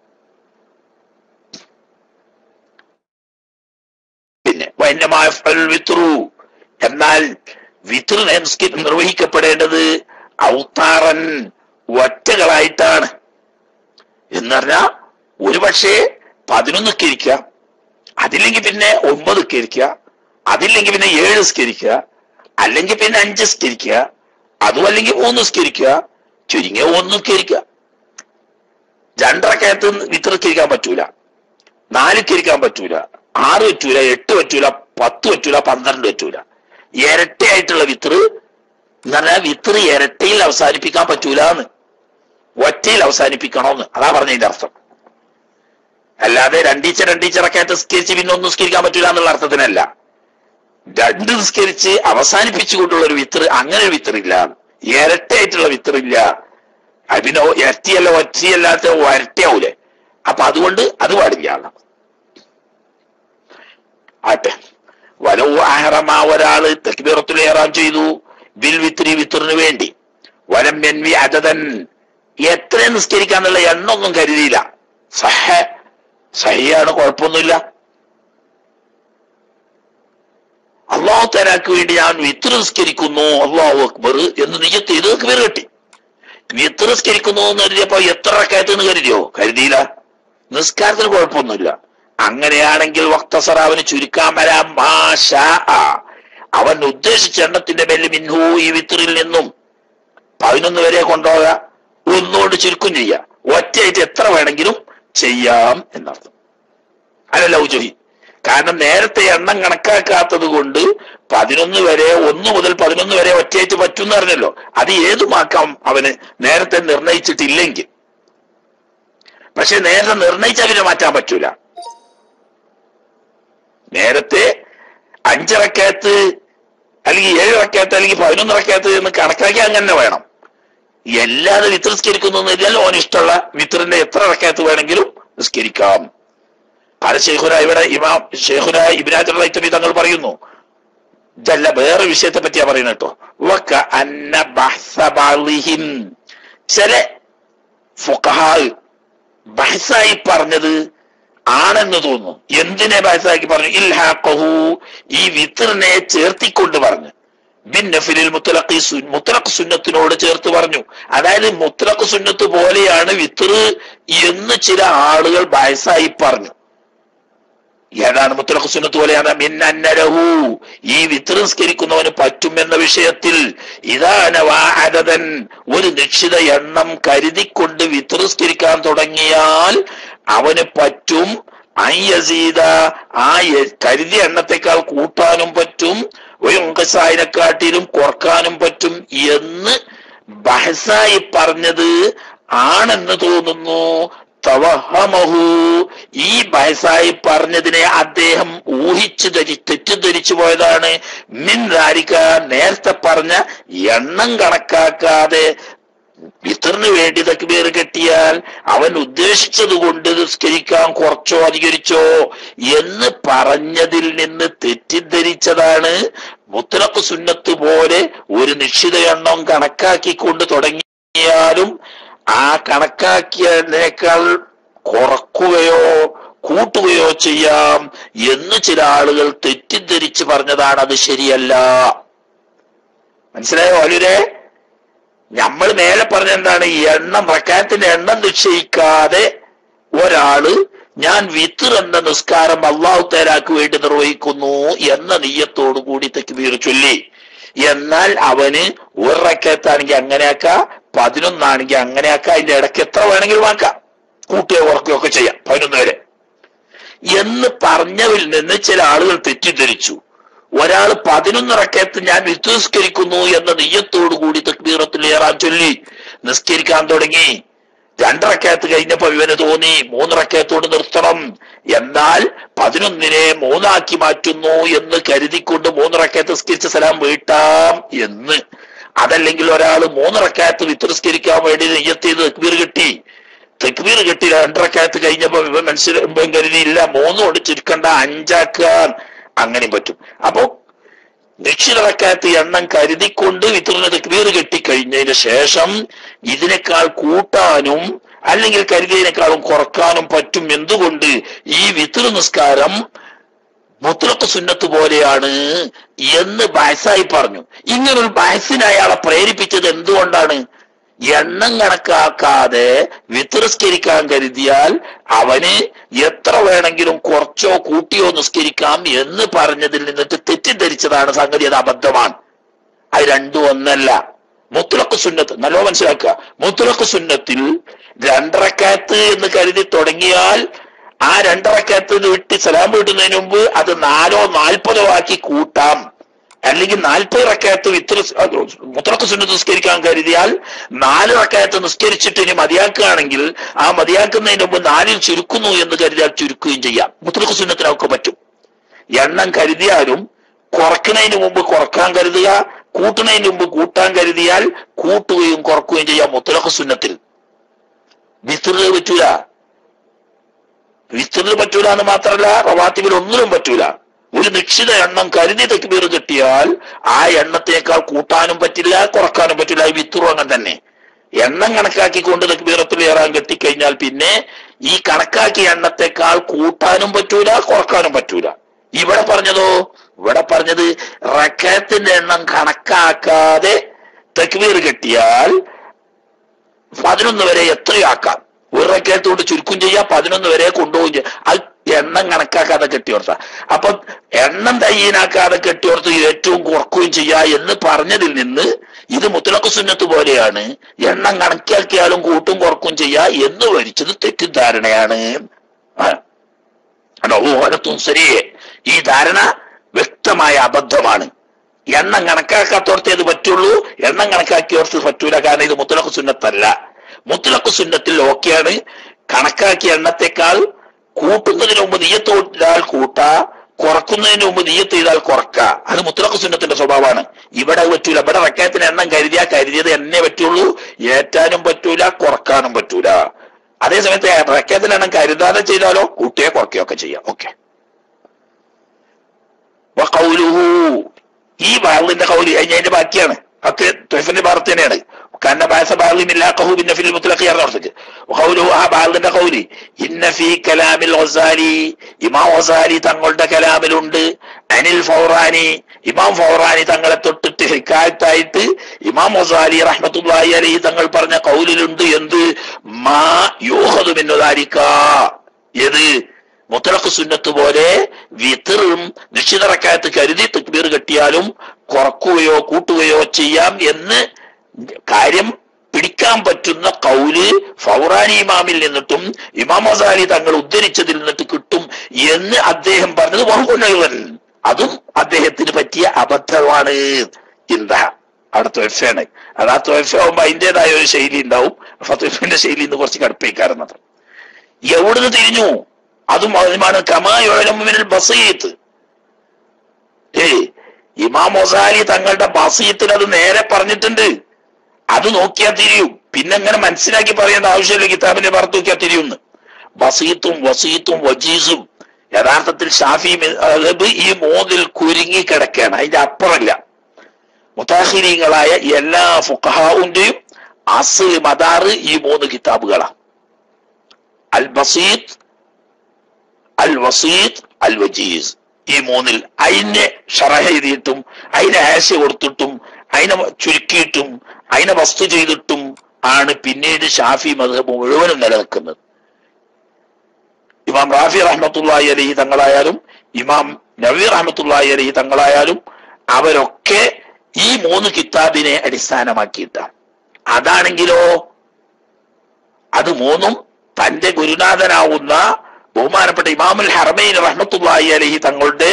പിന്നെ വന്യമായ വിത്രു എന്നാൽ വിത്രു നിർവഹിക്കപ്പെടേണ്ടത് ഔത്താറൻ ഒറ്റകളായിട്ടാണ് എന്ന് പറഞ്ഞാ ഒരുപക്ഷെ പതിനൊന്ന് സ്കരിക്കുക അതില്ലെങ്കിൽ പിന്നെ ഒമ്പത് സ്കരിക്കുക അതില്ലെങ്കിൽ പിന്നെ ഏഴ് സ്കരിക്കുക അല്ലെങ്കിൽ പിന്നെ അഞ്ച് സ്കരിക്കുക അതും അല്ലെങ്കിൽ മൂന്ന് സ്കരിക്കുക ചുരുങ്ങിയ ഒന്ന് സ്കരിക്കുക രണ്ടരക്കകത്ത് വിത്രസ്കരിക്കാൻ പറ്റൂല നാല് സ്കരിക്കാൻ പറ്റൂല ആറ് പറ്റൂല എട്ട് പറ്റൂല പത്ത് പറ്റൂല പന്ത്രണ്ട് പറ്റൂല ഇരട്ടയായിട്ടുള്ള വിത്ര എന്ന് പറഞ്ഞാൽ വിത്ര ഇരട്ടയിൽ അവസാനിപ്പിക്കാൻ പറ്റൂല എന്ന് ഒറ്റയിൽ അവസാനിപ്പിക്കണമെന്ന് അതാ പറഞ്ഞതിന്റെ അർത്ഥം അല്ലാതെ രണ്ടീച്ച രണ്ടീച്ചറൊക്കെ നിസ്കരിച്ച് പിന്നെ ഒന്നും നിസ്കരിക്കാൻ പറ്റൂല എന്നുള്ള അർത്ഥത്തിനല്ല രണ്ട് നിസ്കരിച്ച് അവസാനിപ്പിച്ചുകൊണ്ടുള്ള ഒരു വിത്തർ അങ്ങനെ ഒരു വിത്തറില്ല ഇരട്ടയായിട്ടുള്ള വിത്തറില്ല അത് പിന്നെ ഇരട്ടിയല്ല ഒറ്റയല്ലാത്ത ഇരട്ടയാവൂലേ അപ്പൊ അതുകൊണ്ട് അത് പാടില്ല ആട്ടെ വലോ ആഹറമ ഒരാള് തക്ബീറത്തുൽ ഇഹ്റാം ചെയ്തു ബിൽ വിത്രി വിത്തറിന് വേണ്ടി വലം എൻവി അതതൻ എത്ര നിസ്കരിക്കാന്നുള്ള എണ്ണൊന്നും കരുതിയില്ല സഹ സഹിയാണ് കുഴപ്പമൊന്നുമില്ല അള്ളാഹു തരാക്ക് വേണ്ടി ഞാൻ വിത്ത് നിസ്കരിക്കുന്നു അള്ളാഹു അക്ബർ എന്ന് നിജത്ത് ഇത് പേര് കെട്ടി വിത്ത് നിസ്കരിക്കുന്നു എന്ന് കരുതിയപ്പോ എത്ര റക്കായത്ത് കരുതിയോ കരുതിയില്ല നിസ്കാരത്തിന് കുഴപ്പമൊന്നുമില്ല അങ്ങനെയാണെങ്കിൽ വക്തസറാവിന് ചുരുക്കാൻ വരാം മാഷാ അവൻ ഉദ്ദേശിച്ച എണ്ണത്തിന്റെ മേലിൽ മിൻഹു ഈ വിത്തറിൽ നിന്നും പതിനൊന്ന് വരെ കൊണ്ടുപോകാം ഒന്നുകൊണ്ട് ചുരുക്കം ചെയ്യാം ഒറ്റയായിട്ട് എത്ര വേണമെങ്കിലും ചെയ്യാം എന്നർത്ഥം അല്ലല്ല ഉജുഹി കാരണം നേരത്തെ എണ്ണം കണക്കാക്കാത്തത് കൊണ്ട് പതിനൊന്ന് വരെ ഒന്ന് മുതൽ പതിനൊന്ന് വരെ ഒറ്റയായിട്ട് പറ്റും അറിഞ്ഞല്ലോ അത് ഏതുമാക്കാം അവന് നേരത്തെ നിർണയിച്ചിട്ടില്ലെങ്കിൽ പക്ഷെ നേരത്തെ നിർണയിച്ച അവന് മാറ്റാൻ പറ്റൂല നേരത്തെ അഞ്ചിറക്കയത്ത് അല്ലെങ്കിൽ ഏഴ് റക്കയത്ത് അല്ലെങ്കിൽ പതിനൊന്ന് റക്കയത്ത് എന്ന് കണക്കാക്കി അങ്ങനെ വേണം എല്ലാതെ വിത്ത് നിസ്കരിക്കുന്നു എന്നില്ലല്ലോ ഓന് ഇഷ്ടമുള്ള വിത്തറിന്റെ എത്ര റക്കയത്ത് വേണമെങ്കിലും നിസ്കരിക്കാം പല ഷെയ്ഖുന ഇവിടെ ഇമാം ഷെയ്ഖുന ഇബിനാജുള്ള ഇത്തമി തങ്ങൾ പറയുന്നു ഇതല്ല വേറെ വിഷയത്തെ പറ്റിയാ പറയുന്നത് കേട്ടോ വക്ക അന്ന ബഹ്സ ബാളിഹിം ചില ഫുഖഹാ ബഹസായി പറഞ്ഞത് ആണെന്ന് തോന്നുന്നു എന്തിനെ ബഹസാക്കി പറഞ്ഞു ഇൽഹാഖഹു ഈ വിത്തറിനെ ചേർത്തിക്കൊണ്ട് പറഞ്ഞു ബിന്നഫിലിൽ മുത്തലഖി സു മുത്തലഖ് സുന്നത്തിനോട് ചേർത്ത് പറഞ്ഞു അതായത് മുത്തലഖ് സുന്നത്ത് പോലെയാണ് വിത്തർ എന്ന് ചില ആളുകൾ ബഹസായി പറഞ്ഞു ഏതാണ് മുത്തലഖ് സുന്നത്ത് പോലെയാണ് മിന്നന്നരഹു ഈ വിത്ത് നിസ്കരിക്കുന്നവന് പറ്റും എന്ന വിഷയത്തിൽ ഇതാണ് വാഹദൻ ഒരു നിശ്ചിത എണ്ണം കരുതിക്കൊണ്ട് വിത്ത് നിസ്കരിക്കാൻ തുടങ്ങിയാൽ അവന് പറ്റും അയ്യസീത ആ യ- കരുതിയ എണ്ണത്തെക്കാൾ കൂട്ടാനും പറ്റും ഒരു ഉങ്കസായിനെക്കാട്ടിലും കുറക്കാനും പറ്റും എന്ന് ബഹസായി പറഞ്ഞത് ആണെന്ന് തോന്നുന്നു തവഹമഹു ഈ ബഹസായി പറഞ്ഞതിനെ അദ്ദേഹം ഊഹിച്ചു ധരി തെറ്റിദ്ധരിച്ചു പോയതാണ് മിൻ ധാരിക്ക നേരത്തെ പറഞ്ഞ എണ്ണം കണക്കാക്കാതെ ഇത്തറിന് വേണ്ടി തക്ബീർ കെട്ടിയാൽ അവൻ ഉദ്ദേശിച്ചത് കൊണ്ട് നിസ്കരിക്കാൻ കുറച്ചോ അധികരിച്ചോ എന്ന് പറഞ്ഞതിൽ നിന്ന് തെറ്റിദ്ധരിച്ചതാണ് മുത്തലക്ക് സുന്നത്ത് പോലെ ഒരു നിശ്ചിത എണ്ണം കണക്കാക്കിക്കൊണ്ട് തുടങ്ങിയാലും ആ കണക്കാക്കിയതിനേക്കാൾ കുറക്കുകയോ കൂട്ടുകയോ ചെയ്യാം എന്ന് ചില ആളുകൾ തെറ്റിദ്ധരിച്ച് പറഞ്ഞതാണ് അത് ശരിയല്ല മനസ്സിലായോ അവരുടെ നമ്മൾ മേലെ പറഞ്ഞ എന്താണ് ഈ എണ്ണം റക്കാത്തിന്റെ എണ്ണം നിശ്ചയിക്കാതെ ഒരാള് ഞാൻ വിത്തർ എന്ന നിസ്കാരം അള്ളാഹു തേരാക്ക് വേണ്ടി നിർവഹിക്കുന്നു എന്ന നീയത്തോടു കൂടി തെക്കുബീർ ചൊല്ലി എന്നാൽ അവന് ഒരു റക്കത്താണെങ്കിൽ അങ്ങനെയാക്കാം പതിനൊന്നാണെങ്കിൽ അങ്ങനെയാക്കാം അതിന്റെ ഇടയ്ക്ക് എത്ര വേണമെങ്കിലും ആക്കാം കൂട്ടുകയോ കുറക്കുകയോ ഒക്കെ ചെയ്യാം പതിനൊന്ന് വരെ എന്ന് പറഞ്ഞതിൽ നിന്ന് ചില ആളുകൾ തെറ്റിദ്ധരിച്ചു ഒരാൾ പതിനൊന്ന് റക്കത്ത് ഞാൻ വിത്തുസ്കരിക്കുന്നു എന്ന നെയ്യത്തോടു കൂടി തക്ബീറത്തിൽ ഏറാൻ ചൊല്ലി നിസ്കരിക്കാൻ തുടങ്ങി രണ്ടറക്കയത്ത് കഴിഞ്ഞപ്പോ ഇവന് തോന്നി മൂന്നിറക്കയത്തോട് നിർത്തണം എന്നാൽ പതിനൊന്നിനെ മൂന്നാക്കി മാറ്റുന്നു എന്ന് കരുതിക്കൊണ്ട് മൂന്നിറക്കയത്ത് നിസ്കരിച്ച സ്ഥലം വീട്ടാം എന്ന് അതല്ലെങ്കിൽ ഒരാൾ മൂന്നിറക്കയത്ത് വിത്തുസ്കരിക്കാൻ വേണ്ടി നെയ്യത്ത് ചെയ്ത് തക്ബീർ കിട്ടി തെക്ബീർ കെട്ടി രണ്ടരക്കാലത്ത് കഴിഞ്ഞപ്പോ ഇവൻ മനസ്സിലാകുമ്പോൾ കരുതിയില്ല മൂന്നും കൊണ്ട് ചുരുക്കണ്ട അഞ്ചാക്കാൻ അങ്ങനെയും പറ്റും അപ്പോ നിശ്ചിതറക്കാലത്ത് എണ്ണം കരുതിക്കൊണ്ട് വിത്തറിന് തെക്ബീർ കെട്ടിക്കഴിഞ്ഞതിന് ശേഷം ഇതിനേക്കാൾ കൂട്ടാനും അല്ലെങ്കിൽ കരുതിയതിനേക്കാളും കുറക്കാനും പറ്റും എന്തുകൊണ്ട് ഈ വിത്തർ നിസ്കാരം മുത്തലക്ക് സുന്നത്ത് പോലെയാണ് എന്ന് ബാസായി പറഞ്ഞു ഇങ്ങനൊരു ബാസിനെ അയാളെ പ്രേരിപ്പിച്ചത് എന്തുകൊണ്ടാണ് എണ്ണം കണക്കാക്കാതെ വിത്തൃസ്കരിക്കാൻ കരുതിയാൽ അവന് എത്ര വേണമെങ്കിലും കുറച്ചോ കൂട്ടിയോ നിസ്കരിക്കാം എന്ന് പറഞ്ഞതിൽ നിന്നിട്ട് തെറ്റിദ്ധരിച്ചതാണ് സംഗതി അത് അബദ്ധമാണ് അത് രണ്ടും ഒന്നല്ല മുത്തുലക്ക് സുന്നത്ത് നല്ലോ മനസ്സിലാക്കുക മുത്തുലക്ക് സുന്നത്തിൽ രണ്ടരക്കാത്ത് എന്ന് കരുതി തുടങ്ങിയാൽ ആ രണ്ടരക്കാത്ത് വിട്ട് സലാം വീട്ടുന്നതിന് മുമ്പ് അത് നാലോ നാൽപ്പതോ ആക്കി കൂട്ടാം അല്ലെങ്കിൽ നാൽപ്പത് റക്കയത്ത് വിത്ര മുത്തറക്ക് സുന്നത്ത് നിസ്കരിക്കാൻ കരുതിയാൽ നാല് റക്കയത്ത് നിസ്കരിച്ചിട്ട് ഇനി മതിയാക്കുകയാണെങ്കിൽ ആ മതിയാക്കുന്നതിന് മുമ്പ് നാലിൽ ചുരുക്കുന്നു എന്ന് കരുതിയാൽ ചുരുക്കുകയും ചെയ്യാം മുത്തറക്ക് സുന്നത്തിനൊക്കെ പറ്റും എണ്ണം കരുതിയാലും കുറക്കുന്നതിന് മുമ്പ് കുറക്കാൻ കരുതുക കൂട്ടുന്നതിന് മുമ്പ് കൂട്ടാൻ കരുതിയാൽ കൂട്ടുകയും കുറക്കുകയും ചെയ്യാം മുത്തലഖ് സുന്നത്തിൽ വിസ്തൃത പറ്റൂല വിസ്തൃത പറ്റൂല എന്ന് മാത്രമല്ല റവാത്തിബിൽ ഒന്നിനും പറ്റൂല ഒരു നിശ്ചിത എണ്ണം കരുതി തെക്കുബീർ കിട്ടിയാൽ ആ എണ്ണത്തിനേക്കാൾ കൂട്ടാനും പറ്റില്ല കുറക്കാനും പറ്റില്ല ഈ വിത്തുറും അങ്ങനെ തന്നെ എണ്ണം കണക്കാക്കിക്കൊണ്ട് തെക്കുബീറത്തിൽ ഏറാൻ കെട്ടിക്കഴിഞ്ഞാൽ പിന്നെ ഈ കണക്കാക്കിയ എണ്ണത്തെക്കാൾ കൂട്ടാനും പറ്റൂല കുറക്കാനും പറ്റൂല ഇവിടെ പറഞ്ഞതോ ഇവിടെ പറഞ്ഞത് റക്കത്തിന്റെ എണ്ണം കണക്കാക്കാതെ തെക്കുബീർ കെട്ടിയാൽ പതിനൊന്ന് വരെ എത്രയാക്കാം ഒരു റക്കയത്തോട് ചുരുക്കും ചെയ്യാം പതിനൊന്ന് വരെ കൊണ്ടുപോകും ചെയ്യാം അത് എണ്ണം കണക്കാക്കാതെ കെട്ടിയോർത്ത അപ്പൊ എണ്ണം തയ്യനാക്കാതെ കെട്ടിയോർത്ത് ഏറ്റവും കുറക്കുകയും ചെയ്യാ എന്ന് പറഞ്ഞതിൽ നിന്ന് ഇത് മുത്തലക്ക് സുന്നത്ത് പോലെയാണ് എണ്ണം കണക്കാക്കിയാലും കൂട്ടും കുറക്കും ചെയ്യാ എന്ന് വരിച്ചത് തെറ്റിദ്ധാരണയാണ് ഓരത്തും ശരിയെ ഈ ധാരണ വ്യക്തമായ അബദ്ധമാണ് എണ്ണം കണക്കാക്കാത്തോർത്തേ ഇത് പറ്റുള്ളൂ എണ്ണം കണക്കാക്കിയോർത്ത് പറ്റൂല കാരണം ഇത് മുത്തലക്ക് സുന്നത്തല്ല മുത്തലക്ക് സുന്നത്തിൽ ഓക്കെയാണ് കണക്കാക്കിയ എണ്ണത്തെക്കാൾ കൂട്ടുന്നതിന് മുമ്പ് നീയത്തോടാൽ കൂട്ട കുറക്കുന്നതിന് മുമ്പ് നീയത്ത് ചെയ്താൽ കുറക്ക അത് മുത്തലഖ് സുന്നത്തിന്റെ സ്വഭാവമാണ് ഇവിടെ അത് പറ്റൂല ഇവിടെ റക്കായത്തിന് എണ്ണം കരുതിയാ കരുതിയത് എണ്ണേ പറ്റുള്ളൂ ഏറ്റാനും പറ്റൂല കുറക്കാനും പറ്റൂല അതേ സമയത്ത് റക്കായത്തിന് എണ്ണം കരുതാതെ ചെയ്താലോ കൂട്ടിയെ കുറയ്ക്കുകയൊക്കെ ചെയ്യാം ഓക്കെ വഖൗലുഹു ഈ ബാളിന്റെ കൗലി അതിന്റെ ബാക്കിയാണ് ഒക്കെ തൊഫിന്റെ ഭാഗത്ത് തന്നെയാണ് കാരണം ബാസ ബാലിമില്ലാഹു പിന്നെ ഫിൽ മുത്തലഖി അർത്ഥക്ക് വഖൗലുഹു ആ ബാളിന്റെ കൗലി ഇന്ന ഫീ കലാമിൽ ഗസാലി ഇമാം ഗസാലി തങ്ങളുടെ കലാമിലുണ്ട് അനിൽ ഫൗറാനി ഇമാം ഫൗറാനി തങ്ങളെ തൊട്ടിട്ട് ഹിക്കായത്തായിട്ട് ഇമാം ഗസാലി റഹ്മത്തുള്ളാഹി അലൈഹി തങ്ങൾ പറഞ്ഞ കൗലിലുണ്ട് എന്ത് മാ യൂഹദു മിന്നുദാരിക ഏത് മുത്തലഖ് സുന്നത്ത് പോലെ വിത്തറും നിശ്ചിത റക്കായത്ത് കരുതി തക്ബീർ കെട്ടിയാലും കുറക്കുകയോ കൂട്ടുകയോ ചെയ്യാം എന്ന് കാര്യം പിടിക്കാൻ പറ്റുന്ന കൗല് ഫൗറാനി ഇമാമിൽ നിന്നിട്ടും ഇമാം മസാലി തങ്ങൾ ഉദ്ധരിച്ചതിൽ നിന്നിട്ട് കിട്ടും എന്ന് അദ്ദേഹം പറഞ്ഞത് വഹുനൈവൻ അതും അദ്ദേഹത്തിന് പറ്റിയ അബദ്ധമാണ് എന്താ അവിടെ തൊഴഫാണ് അത് ആ തൊഴഫ ആവുമ്പോ അതിൻ്റെതായ ഒരു ശൈലി ഉണ്ടാവും ഫത്തുഫിന്റെ ശൈലി ഇന്ന് കുറച്ച് കടുപ്പേക്കാറുന്നത് എവിടുന്ന് തിരിഞ്ഞു അതും അതിമാണ് കമായോലമിനൽ ബസീത്ത് ഏയ് ഇമാം മൊസാലി തങ്ങളുടെ ബസീത്തിൽ അത് നേരെ പറഞ്ഞിട്ടുണ്ട് അത് നോക്കിയാൽ തിരിയും പിന്നെ അങ്ങനെ മനസ്സിലാക്കി പറയേണ്ട ആവശ്യമില്ല കിതാബിന്റെ പുറത്ത് നോക്കിയാൽ തിരിയുന്ന് ബസീത്തും വസീത്തും വജീസും യഥാർത്ഥത്തിൽ ഷാഫി മദ്ഹബ് ഈ മൂന്നിൽ കുരുങ്ങി കിടക്കുകയാണ് അതിന്റെ അപ്പുറമില്ല മുത്താഹിരീങ്ങളായ എല്ലാ ഫുഖഹാവിന്റെയും അസ് മദാറ് ഈ മൂന്ന് കിതാബുകളാണ് അൽ ബസീത്ത് അൽ വസീത്ത് അൽ വജീസ് ഈ മൂന്നിൽ അതിനെ ഷറഹ എഴുതിയിട്ടും അതിനെ ആശ കൊടുത്തിട്ടും അതിനെ ചുരുക്കിയിട്ടും അതിനെ വസ്തു ചെയ്തിട്ടും ആണ് പിന്നീട് ഷാഫി മധബ് മുഴുവനും നിലനിൽക്കുന്നത് ഇമാം റാഫി റഹ്മത്തുള്ളാഹി അലഹി തങ്ങളായാലും ഇമാം നബി റഹ്മത്തുള്ളാഹി അലഹി തങ്ങളായാലും അവരൊക്കെ ഈ മൂന്ന് കിതാബിനെ അടിസ്ഥാനമാക്കിയിട്ടാണ് അതാണെങ്കിലോ അത് മൂന്നും തന്റെ ഗുരുനാഥനാവുന്ന ബഹുമാനപ്പെട്ട ഇമാമുൽ ഹറമൈൻ റഹ്മത്തുള്ളാഹി അലഹി തങ്ങളുടെ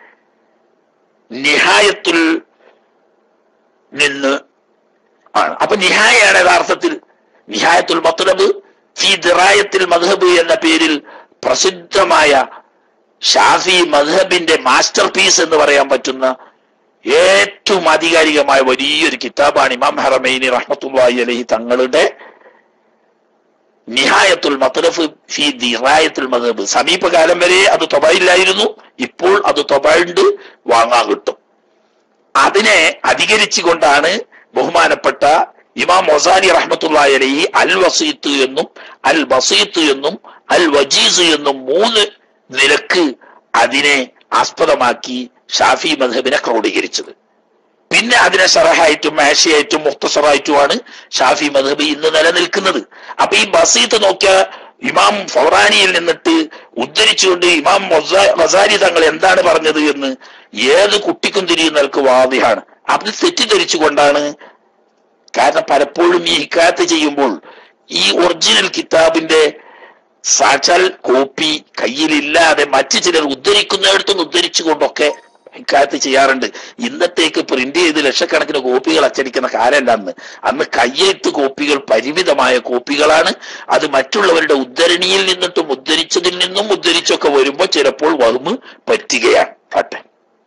നിഹായത്തുൽ നിന്ന് ആണ് അപ്പൊ നിഹായാണ് യഥാർത്ഥത്തിൽ നിഹായത്തുൽ മത്ലബ് ഫി ദിറായത്തിൽ മദ്ഹബ് എന്ന പേരിൽ പ്രസിദ്ധമായ ഷാഫി മദ്ഹബിന്റെ മാസ്റ്റർ പീസ് എന്ന് പറയാൻ പറ്റുന്ന ഏറ്റവും ആധികാരികമായ വലിയൊരു കിതാബാണ് ഇമാം ഹറമൈനി റഹ്മത്തുള്ളാഹി അലഹി തങ്ങളുടെ നിഹായത്തുൽ മത്തലഫ് ഫി ദിറായത്തുൽ മദബ് സമീപകാലം വരെ അത് തൊബയില്ലായിരുന്നു ഇപ്പോൾ അത് തൊബയുണ്ട് വാങ്ങാൻ കിട്ടും അതിനെ അധികരിച്ചുകൊണ്ടാണ് ബഹുമാനപ്പെട്ട ഇമാം മൊസാനി റഹ്മത്തുള്ളാഹി അലൈഹി അൽ വസീത്ത് എന്നും അൽ ബസീത്ത് എന്നും അൽ വജീസ് എന്നും മൂന്ന് നിലക്ക് അതിനെ ആസ്പദമാക്കി ഷാഫി മദ്ഹബിനെ ക്രോഡീകരിച്ചത് പിന്നെ അതിനെ ഷറഹായിട്ടും മാഷിയായിട്ടും മുഖ്തസറായിട്ടുമാണ് ഷാഫി മദ്ഹബ് ഇന്ന് നിലനിൽക്കുന്നത് അപ്പൊ ഈ ബസീത്ത് നോക്കിയ ഇമാം ഫൗറാനിയിൽ നിന്നിട്ട് ഉദ്ധരിച്ചുകൊണ്ട് ഇമാം മസാരി തങ്ങൾ എന്താണ് പറഞ്ഞത് എന്ന് ഏത് കുട്ടിക്കും തിരിയുന്നവർക്ക് വാദിയാണ് അത് തെറ്റിദ്ധരിച്ചുകൊണ്ടാണ് കാരണം പലപ്പോഴും ഈ ഹിക്കാത്ത് ചെയ്യുമ്പോൾ ഈ ഒറിജിനൽ കിതാബിന്റെ സാക്ഷാൽ കോപ്പി കയ്യിലില്ലാതെ മറ്റു ചിലർ ഉദ്ധരിക്കുന്നിടത്തുനിന്ന് ഉദ്ധരിച്ചുകൊണ്ടൊക്കെ ഇക്കാലത്ത് ചെയ്യാറുണ്ട് ഇന്നത്തേക്ക് പ്രിന്റ് ചെയ്ത് ലക്ഷക്കണക്കിന് കോപ്പികൾ അച്ചടിക്കുന്ന കാലമല്ല അന്ന് അന്ന് കയ്യെഴുത്ത് കോപ്പികൾ പരിമിതമായ കോപ്പികളാണ് അത് മറ്റുള്ളവരുടെ ഉദ്ധരണിയിൽ നിന്നിട്ടും ഉദ്ധരിച്ചതിൽ നിന്നും ഉദ്ധരിച്ചൊക്കെ വരുമ്പോൾ ചിലപ്പോൾ വറുമ് പറ്റുകയാണ് പട്ടെ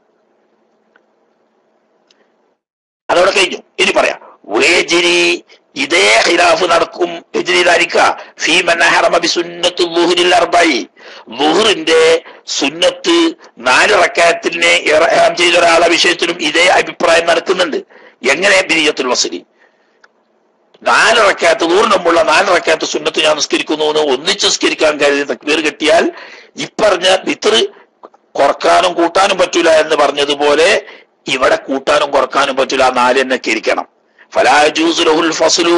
അതവിടെ കഴിഞ്ഞു ഇനി പറയാം വേജിരി ഇതേ ഖിലാഫ് നടക്കും എതിരിലായിരിക്ക ഫീ മനഹറമ ബി സുന്നത്ത് ലുഹുരിൽ അർബഈ ലുഹുറിന്റെ സുന്നത്ത് നാല് റക്കായത്തിനെ ഇറഹാം ചെയ്ത ഒരാളെ വിഷയത്തിലും ഇതേ അഭിപ്രായം നടക്കുന്നുണ്ട് എങ്ങനെ ബിനിയത്തുൽ വസലി നാല് റക്കാത്ത് നൂറിനുമുള്ള നാല് റക്കാത്ത് സുന്നത്ത് ഞാൻ നിസ്കരിക്കുന്നു എന്ന് ഒന്നിച്ച് നിസ്കരിക്കാൻ കരുതി തക്ബീർ കെട്ടിയാൽ ഇപ്പറഞ്ഞ വിത്തറ് കുറക്കാനും കൂട്ടാനും പറ്റൂല എന്ന് പറഞ്ഞതുപോലെ ഇവിടെ കൂട്ടാനും കുറക്കാനും പറ്റൂല ആ നാല് തന്നെ ഇരിക്കണം ഫലാജൂസുലഹുൽ ഫസലു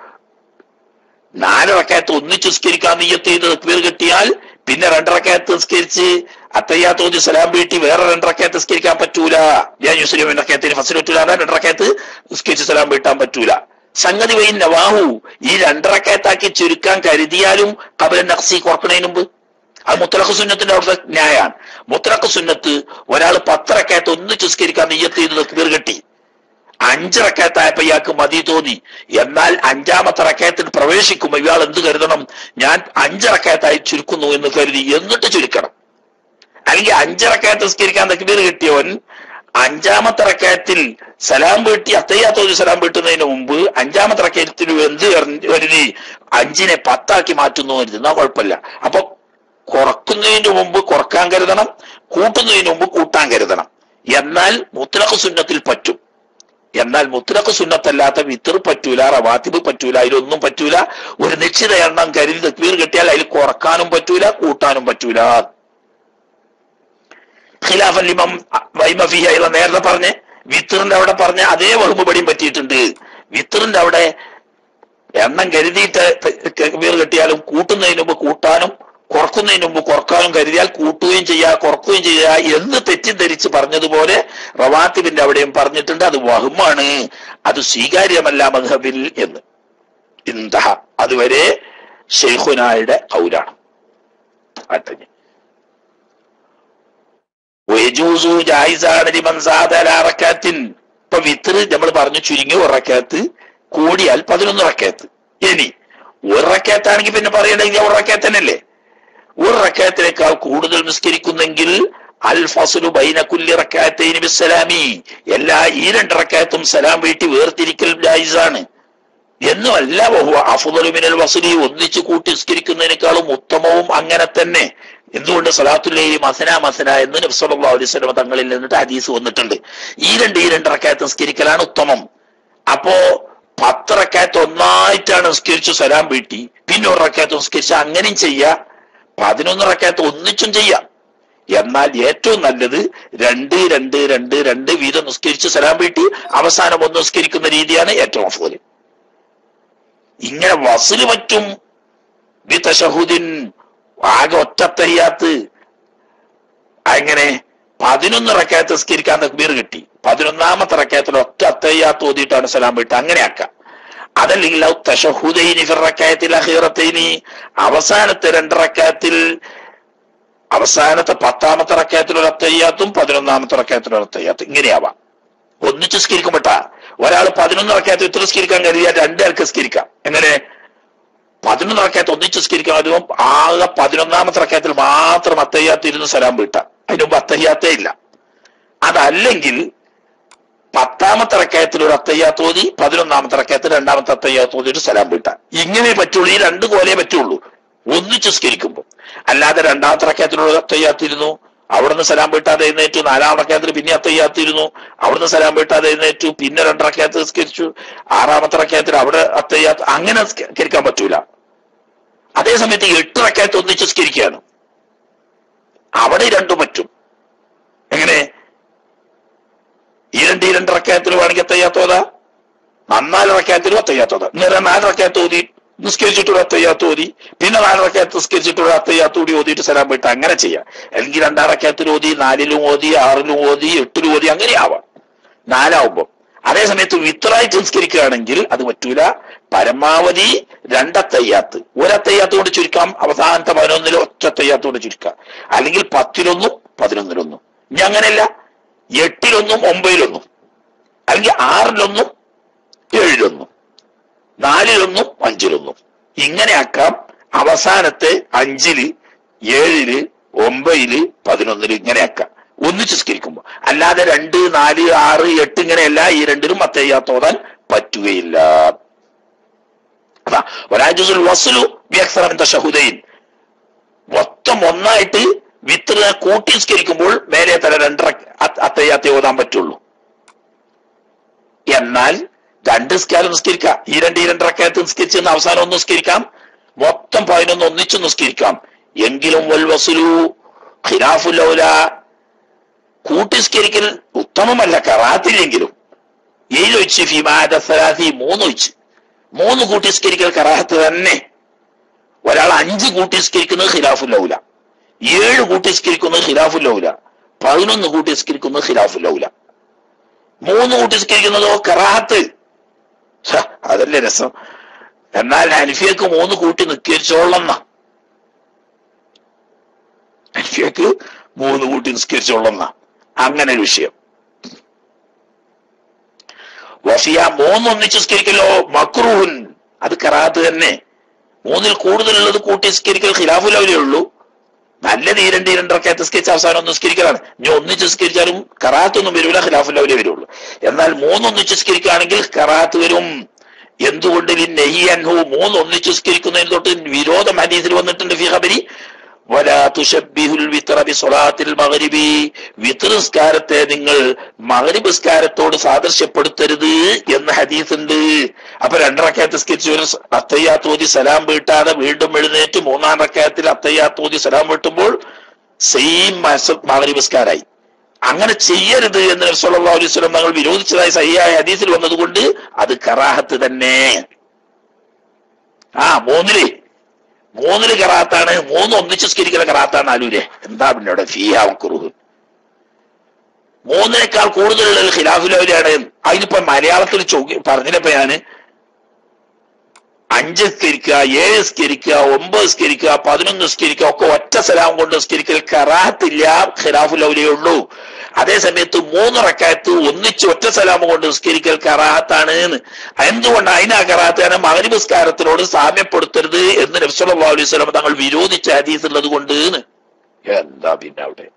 നാല് റക്കായത്ത് ഒന്നിച്ച് നിസ്കരിക്കാൻ നീയത്ത് ചെയ്ത് തക്ബീർ കെട്ടിയാൽ പിന്നെ രണ്ടറക്കായത്ത് നിസ്കരിച്ച് അത്തയ്യാത്തോതി സലാം വീട്ടി വേറെ രണ്ടറക്കായത്ത് നിസ്കരിക്കാൻ പറ്റൂല ഞാൻ യുസ്ലിം റക്കായത്തിന് ഫസൽ പറ്റൂല രണ്ടറക്കായത്ത് നിസ്കരിച്ച് സലാം വീട്ടാൻ പറ്റൂല സംഗതി വൈ നവാഹു ഈ രണ്ടറക്കായത്താക്കി ചുരുക്കാൻ കരുതിയാലും കബല നക്സി കുറക്കണതിന് മുമ്പ് അത് മുത്തലഖ് സുന്നത്തിന്റെ അവിടുത്തെ ന്യായാണ് മുത്തലഖ് സുന്നത്ത് ഒരാൾ പത്തറക്കായത്ത് ഒന്നിച്ച് നിസ്കരിക്കാൻ നീയത്ത് ചെയ്ത് തക്ബീർ കെട്ടി അഞ്ചറക്കയത്തായപ്പോ ഇയാൾക്ക് മതി തോന്നി എന്നാൽ അഞ്ചാമത്തെ റക്കയത്തിൽ പ്രവേശിക്കുമ്പോൾ ഇയാൾ എന്ത് കരുതണം ഞാൻ അഞ്ചറക്കയത്തായി ചുരുക്കുന്നു എന്ന് കരുതി എന്നിട്ട് ചുരുക്കണം അല്ലെങ്കിൽ അഞ്ചറക്കായത്ത് നിസ്കരിക്കാൻ തക്ബീർ കിട്ടിയവൻ അഞ്ചാമത്തെ റക്കായത്തിൽ സലാം വീട്ടി അത്തയ്യാത്തോതി സലാം വീട്ടുന്നതിന് മുമ്പ് അഞ്ചാമത്തെ റക്കായത്തിൽ എന്ത് കരുതി അഞ്ചിനെ പത്താക്കി മാറ്റുന്നു എന്നാ കുഴപ്പമില്ല അപ്പൊ കുറക്കുന്നതിന് മുമ്പ് കുറക്കാൻ കരുതണം കൂട്ടുന്നതിന് മുമ്പ് കൂട്ടാൻ കരുതണം എന്നാൽ മുത്തലഖ് സുന്നത്തിൽ പറ്റും എന്നാൽ മുത്തലഖ് സുന്നത്തല്ലാത്ത വിത്തർ പറ്റൂല റവാത്തിബ് പറ്റൂല അതിലൊന്നും പറ്റൂല ഒരു നിശ്ചിത എണ്ണം കരുതി തക്ബീർ കിട്ടിയാൽ അതിൽ കുറക്കാനും പറ്റൂല കൂട്ടാനും പറ്റൂല ഖിലാഫൻ ലിമം വൈമഫിഹ എന്ന് നേരത്തെ പറഞ്ഞ് വിത്തറിന്റെ അവിടെ പറഞ്ഞ അതേ വകുപ്പ് പടിയും പറ്റിയിട്ടുണ്ട് വിത്തറിന്റെ അവിടെ എണ്ണം കരുതിയിട്ട് തക്ബീർ കിട്ടിയാലും കൂട്ടുന്നതിന് മുമ്പ് കൂട്ടാനും കുറക്കുന്നതിന് മുമ്പ് കുറക്കാനും കരുതിയാൽ കൂട്ടുകയും ചെയ്യുക കുറക്കുകയും ചെയ്യുക എന്ന് തെറ്റിദ്ധരിച്ച് പറഞ്ഞതുപോലെ റവാത്തിബിന്റെ അവിടെയും പറഞ്ഞിട്ടുണ്ട് അത് വഹുമാണ് അത് സ്വീകാര്യമല്ല മധബിൽ എന്ന് ഇന്ത അതുവരെ ഷെയ്ഖുനായുടെ ഔരാണ് അട്ടഞ്ഞ് വയജൂസു ജായിസാണ് ലിമൻ സാദല റക്കാത്തിൻ ഇപ്പൊ വിത്തറ് നമ്മൾ പറഞ്ഞു ചുരുങ്ങി ഉറക്കത്ത് കൂടിയാൽ പതിനൊന്ന് റക്കാത്ത് ഇനി ഒരു റക്കാത്താണെങ്കിൽ പിന്നെ പറയണമെങ്കിൽ ഒരു റക്കാത്തനല്ലേ ഒരു റക്കാത്തിനേക്കാൾ കൂടുതൽ നിസ്കരിക്കുന്നെങ്കിൽ അൽ ഫസുലു ബൈന കുല്ലി റക്കാത്തൈനി ബിസ്സലാമി എല്ലാ ഈ രണ്ട് റക്കാത്തും സലാം വീട്ടി വേർതിരിക്കൽ ജായിസാണ് എന്നുമല്ല ബഹുവ അഫുദലു മിനൽ വസുലി ഒന്നിച്ച് കൂട്ടി നിസ്കരിക്കുന്നതിനേക്കാളും ഉത്തമവും അങ്ങനെ തന്നെ എന്തുകൊണ്ട് സലാത്തുല്ലേരി മസന മസന എന്ന് നബ്സല്ലാ അലൈവലമ തങ്ങളിൽ നിന്നിട്ട് ഹദീസ് വന്നിട്ടുണ്ട് ഈ രണ്ട് ഈ രണ്ട് റക്കായത്ത് നിസ്കരിക്കലാണ് ഉത്തമം അപ്പോ പത്ത് റക്കായത്ത് ഒന്നായിട്ടാണ് നിസ്കരിച്ചു സലാം വീട്ടി പിന്നെ ഒരു റക്കായത്ത് നിസ്കരിച്ച് അങ്ങനെയും ചെയ്യാം പതിനൊന്ന് റക്കായത്ത് ഒന്നിച്ചും ചെയ്യാം എന്നാൽ ഏറ്റവും നല്ലത് രണ്ട് രണ്ട് രണ്ട് രണ്ട് വീതം നിസ്കരിച്ച് സലാം വീട്ടി അവസാനം ഒന്ന് നിസ്കരിക്കുന്ന രീതിയാണ് ഏറ്റവും അഫൂല് ഇങ്ങനെ വസുല് പറ്റും ബി തഷഹുദിൻ ആകെ ഒറ്റത്തയ്യാത്ത് അങ്ങനെ പതിനൊന്ന് റക്കായത്ത് നിസ്കരിക്കാൻ തക്ബീർ കിട്ടി പതിനൊന്നാമത്തെ റക്കായത്തിൽ ഒറ്റ അത്തയ്യാത്ത് ഓതിയിട്ടാണ് സലാം വിട്ട് അങ്ങനെ ആക്കാം അതല്ലെങ്കിൽ ഔ തഷഹുദൈനി ഫിറക്കായത്തിൽ അഹീറത്തൈനി അവസാനത്തെ രണ്ട് റക്കായത്തിൽ അവസാനത്തെ പത്താമത്തെ റക്കായത്തിൽ ഒരു അത്തയ്യാത്തും പതിനൊന്നാമത്തെ റക്കായത്തിൽ ഒരു അത്തയ്യാത്തും ഇങ്ങനെയാവാം ഒന്നിച്ച് സ്കരിക്കുമ്പോട്ടാ ഒരാൾ പതിനൊന്ന് റക്കായത്ത് ഇത്ര സ്കരിക്കാൻ കരുതിയാൽ രണ്ടാൾക്ക് സ്കരിക്കാം എങ്ങനെ പതിനൊന്ന് റക്കായത്ത് ഒന്നിച്ച് സ്കരിക്കാൻ വരുമ്പോൾ ആകെ പതിനൊന്നാമത്തെ റക്കായത്തിൽ മാത്രം അത്തയ്യാത്ത് ഇരുന്ന് സലാം വീട്ട അതിന് മുമ്പ് അത്തയ്യാത്തേ ഇല്ല അതല്ലെങ്കിൽ പത്താമത്തെ റക്കായത്തിൽ ഒരു അത്തയ്യാത്ത് ഓതി പതിനൊന്നാമത്തെ റക്കായത്തിൽ രണ്ടാമത്തെ അത്തയ്യാത്ത് ഓതി ഒരു സലാം വീട്ട ഇങ്ങനെ പറ്റുള്ളൂ ഈ രണ്ട് കോലേ പറ്റുള്ളൂ ഒന്നിച്ച് സ്കരിക്കുമ്പോൾ അല്ലാതെ രണ്ടാമത്തെ റക്കായത്തിലുള്ള അത്തയ്യാത്തിരുന്നു അവിടുന്ന് സലാം വീട്ടാതെ എഴുന്നേറ്റു നാലാം റക്കായത്തിൽ പിന്നെ അത്തയ്യാത്തിരുന്നു അവിടുന്ന് സലാം വീട്ടാതെ എഴുന്നേറ്റു പിന്നെ രണ്ട് റക്കായത്ത് സ്കരിച്ചു ആറാമത്തെ റക്കായത്തിൽ അവിടെ അത്തയ്യാത്ത് അങ്ങനെ സ്കരിക്കാൻ പറ്റൂല അതേ സമയത്ത് എട്ട് റക്കായത്ത് ഒന്നിച്ച് സ്കരിക്കുകയാണ് അവിടെ രണ്ടും പറ്റും എങ്ങനെ ഈ രണ്ട് ഈ രണ്ട് റക്കായത്തിൽ വേണമെങ്കിൽ അത്തയ്യാത്തോതാ നന്നാല് റക്കായത്തിലും അത്തയ്യാത്തോതാ ഇന്നലെ നാല് റക്കായത്ത് ഓതി നിസ്കരിച്ചിട്ടുള്ള അത്തയ്യാത്ത് ഓതി പിന്നെ നാല് റക്കായത്ത് നിസ്കരിച്ചിട്ടുള്ള അത്തയ്യാത്ത് കൂടി ഓതിയിട്ട് സലാം പോയിട്ട് അങ്ങനെ ചെയ്യാം അല്ലെങ്കിൽ രണ്ടാം റക്കായത്തിൽ ഓതി നാലിലും ഓതി ആറിലും ഓതി എട്ടിലും ഓതി അങ്ങനെ ആവാം നാലാവുമ്പോ അതേ സമയത്ത് വിത്രായിട്ട് നിസ്കരിക്കുകയാണെങ്കിൽ അത് പറ്റൂല പരമാവധി രണ്ടത്തയ്യാത്ത് ഒരത്തയ്യാത്ത് കൊണ്ട് ചുരുക്കാം അവസാനത്തെ പതിനൊന്നിലോ ഒറ്റത്തയ്യാത്ത് കൊണ്ട് ചുരുക്കാം അല്ലെങ്കിൽ പത്തിലൊന്നും പതിനൊന്നിലൊന്നും ഇനി അങ്ങനെയല്ല എട്ടിലൊന്നും ഒമ്പതിലൊന്നും അല്ലെങ്കിൽ ആറിലൊന്നും ഏഴിലൊന്നും നാലിലൊന്നും അഞ്ചിലൊന്നും ഇങ്ങനെ ആക്കാം അവസാനത്തെ അഞ്ചില് ഏഴില് ഒമ്പതില് പതിനൊന്നില് ഇങ്ങനെ ആക്കാം ഒന്നിച്ച് സ്കരിക്കുമ്പോ അല്ലാതെ രണ്ട് നാല് ആറ് എട്ട് ഇങ്ങനെയല്ല ഈ രണ്ടിലും അത്തയ്യാത്തോതാൻ പറ്റുകയില്ല ഒരാജുസുൽ വസുലു വ്യാക്സറമിന്റെ ഷഹുദൈൻ മൊത്തം ഒന്നായിട്ട് വിത്ത് കൂട്ടി നിസ്കരിക്കുമ്പോൾ മേലെ തല രണ്ടര അത്തയ്യാത്തെ ഓതാൻ പറ്റുള്ളൂ എന്നാൽ രണ്ട് സ്കാലം നിസ്കരിക്കാം ഈ രണ്ട് ഈ രണ്ടരക്കകത്ത് നിസ്കരിച്ച് അവസാനം ഒന്ന് നിസ്കരിക്കാം മൊത്തം പതിനൊന്ന് ഒന്നിച്ചു നിസ്കരിക്കാം എങ്കിലും വൽ വസുലു ഖിലാഫുല്ലൗല കൂട്ടിസ്കരിക്കൽ ഉത്തമമല്ല കറാത്തില്ലെങ്കിലും ഏഴൊഴിച്ച് ഫിമാദ സലാസി മൂന്നൊഴിച്ച് മൂന്ന് കൂട്ടിസ്കരിക്കൽ കറാഹത്ത് തന്നെ ഒരാൾ അഞ്ച് കൂട്ടിസ്കരിക്കുന്നത് ഖിലാഫുല്ലൗല ഏഴ് കൂട്ടിസ്കരിക്കുന്നത് ഖിലാഫുല്ലൗല പതിനൊന്ന് കൂട്ടിസ്കരിക്കുന്നത് ഖിലാഫുല്ലൗല മൂന്ന് കൂട്ടിസ്കരിക്കുന്നതോ കറാഹത്ത് അതല്ലേ രസം എന്നാൽ ഹനിഫിയക്ക് മൂന്ന് കൂട്ടി നിസ്കരിച്ചോളന്ന ഹനിഫിയക്ക് മൂന്ന് കൂട്ടി നിസ്കരിച്ചോളന്ന അങ്ങനെ ഒരു വിഷയം വഫിയ മൂന്ന് ഒന്നിച്ച് സ്കരിക്കലോ മക്രൂഹുൻ അത് കറാത്ത് തന്നെ മൂന്നിൽ കൂടുതലുള്ളത് കൂട്ടി സ്കരിക്കൽ ഖിലാഫുലവലേ ഉള്ളൂ നല്ല തീരണ്ട് രണ്ടൊക്കെ നിസ്കരിച്ച അവസാനം ഒന്ന് നിസ്കരിക്കലാണ് ഇനി ഒന്നിച്ച് നിസ്കരിച്ചാലും കറാത്തൊന്നും വരില്ല ഖിലാഫുല്ലവലേ വരുള്ളൂ എന്നാൽ മൂന്നൊന്നിച്ച് നിസ്കരിക്കുകയാണെങ്കിൽ കറാത്ത് വരും എന്തുകൊണ്ട് നെയ്യൻഹു മൂന്ന് ഒന്നിച്ച് നിസ്കരിക്കുന്നതിന് തൊട്ട് വിരോധം ഹദീസിൽ വന്നിട്ടുണ്ട് ഫി ഖബരി വലാ തുശബ്ബിഹുൽ വിത്ര ബിസ്വലാത്തിൽ മഗ്രിബി വിത്ർ നിസ്കാരത്തെ നിങ്ങൾ മഗ്രിബ് നിസ്കാരത്തോട് സാദൃശ്യപ്പെടുത്തരുത് എന്ന ഹദീസ് ഉണ്ട് അപ്പൊ രണ്ടറക്കയത്ത് സ്കിച്ച് ഒരു അത്തയ്യാത്തോതി സലാം വീട്ടാതെ വീണ്ടും എഴുന്നേറ്റ് മൂന്നാം റക്കയത്തിൽ അത്തയ്യാത്തോതി സലാം വീട്ടുമ്പോൾ സെയിം മഗ്രിബ് നിസ്കാരായി അങ്ങനെ ചെയ്യരുത് എന്ന് നബി സല്ലല്ലാഹു അലൈഹി വസല്ലം തങ്ങൾ വിരോധിച്ചതായി സഹിയായ ഹദീസിൽ വന്നതുകൊണ്ട് അത് കറാഹത്ത് തന്നെ ആ മൂന്നില് മൂന്നില് കറാത്താണ് മൂന്ന് ഒന്നിച്ച് സ്കരിക്കുന്ന കറാത്താണ് ആലൂരെ എന്താ പിന്നെ അവിടെ ഫിയാവും കുറുഹ് മൂന്നിനേക്കാൾ കൂടുതലുള്ള ഖിലാഫുലവലാണ് അതിനിപ്പോ മലയാളത്തിൽ ചൊവ്വ പറഞ്ഞില്ലപ്പോ ഞാന് അഞ്ച് സ്കരിക്കുക ഏഴ് സ്കരിക്കുക ഒമ്പത് സ്കരിക്കുക പതിനൊന്ന് സ്കരിക്കുക ഒക്കെ ഒറ്റ സലാം കൊണ്ട് സ്കരിക്കൽ കറാഹത്തില്ല ഖിലാഫുലൗലേ ഉള്ളൂ അതേ സമയത്ത് മൂന്ന് റക്കായത്ത് ഒന്നിച്ച് ഒറ്റ സലാം കൊണ്ട് സ്കരിക്കൽ കറാഹത്താണ് എന്ന് എന്തുകൊണ്ട് അതിനാ കറാഹത്താണ് മകരിപുസ്കാരത്തിനോട് സാമ്യപ്പെടുത്തരുത് എന്ന് നബ്സല്ലാ അലൈഹി സ്വലം തങ്ങൾ വിരോധിച്ച ഹദീസ് ഉള്ളത് കൊണ്ട് എന്ന്. എന്താ പിന്നെ അവിടെ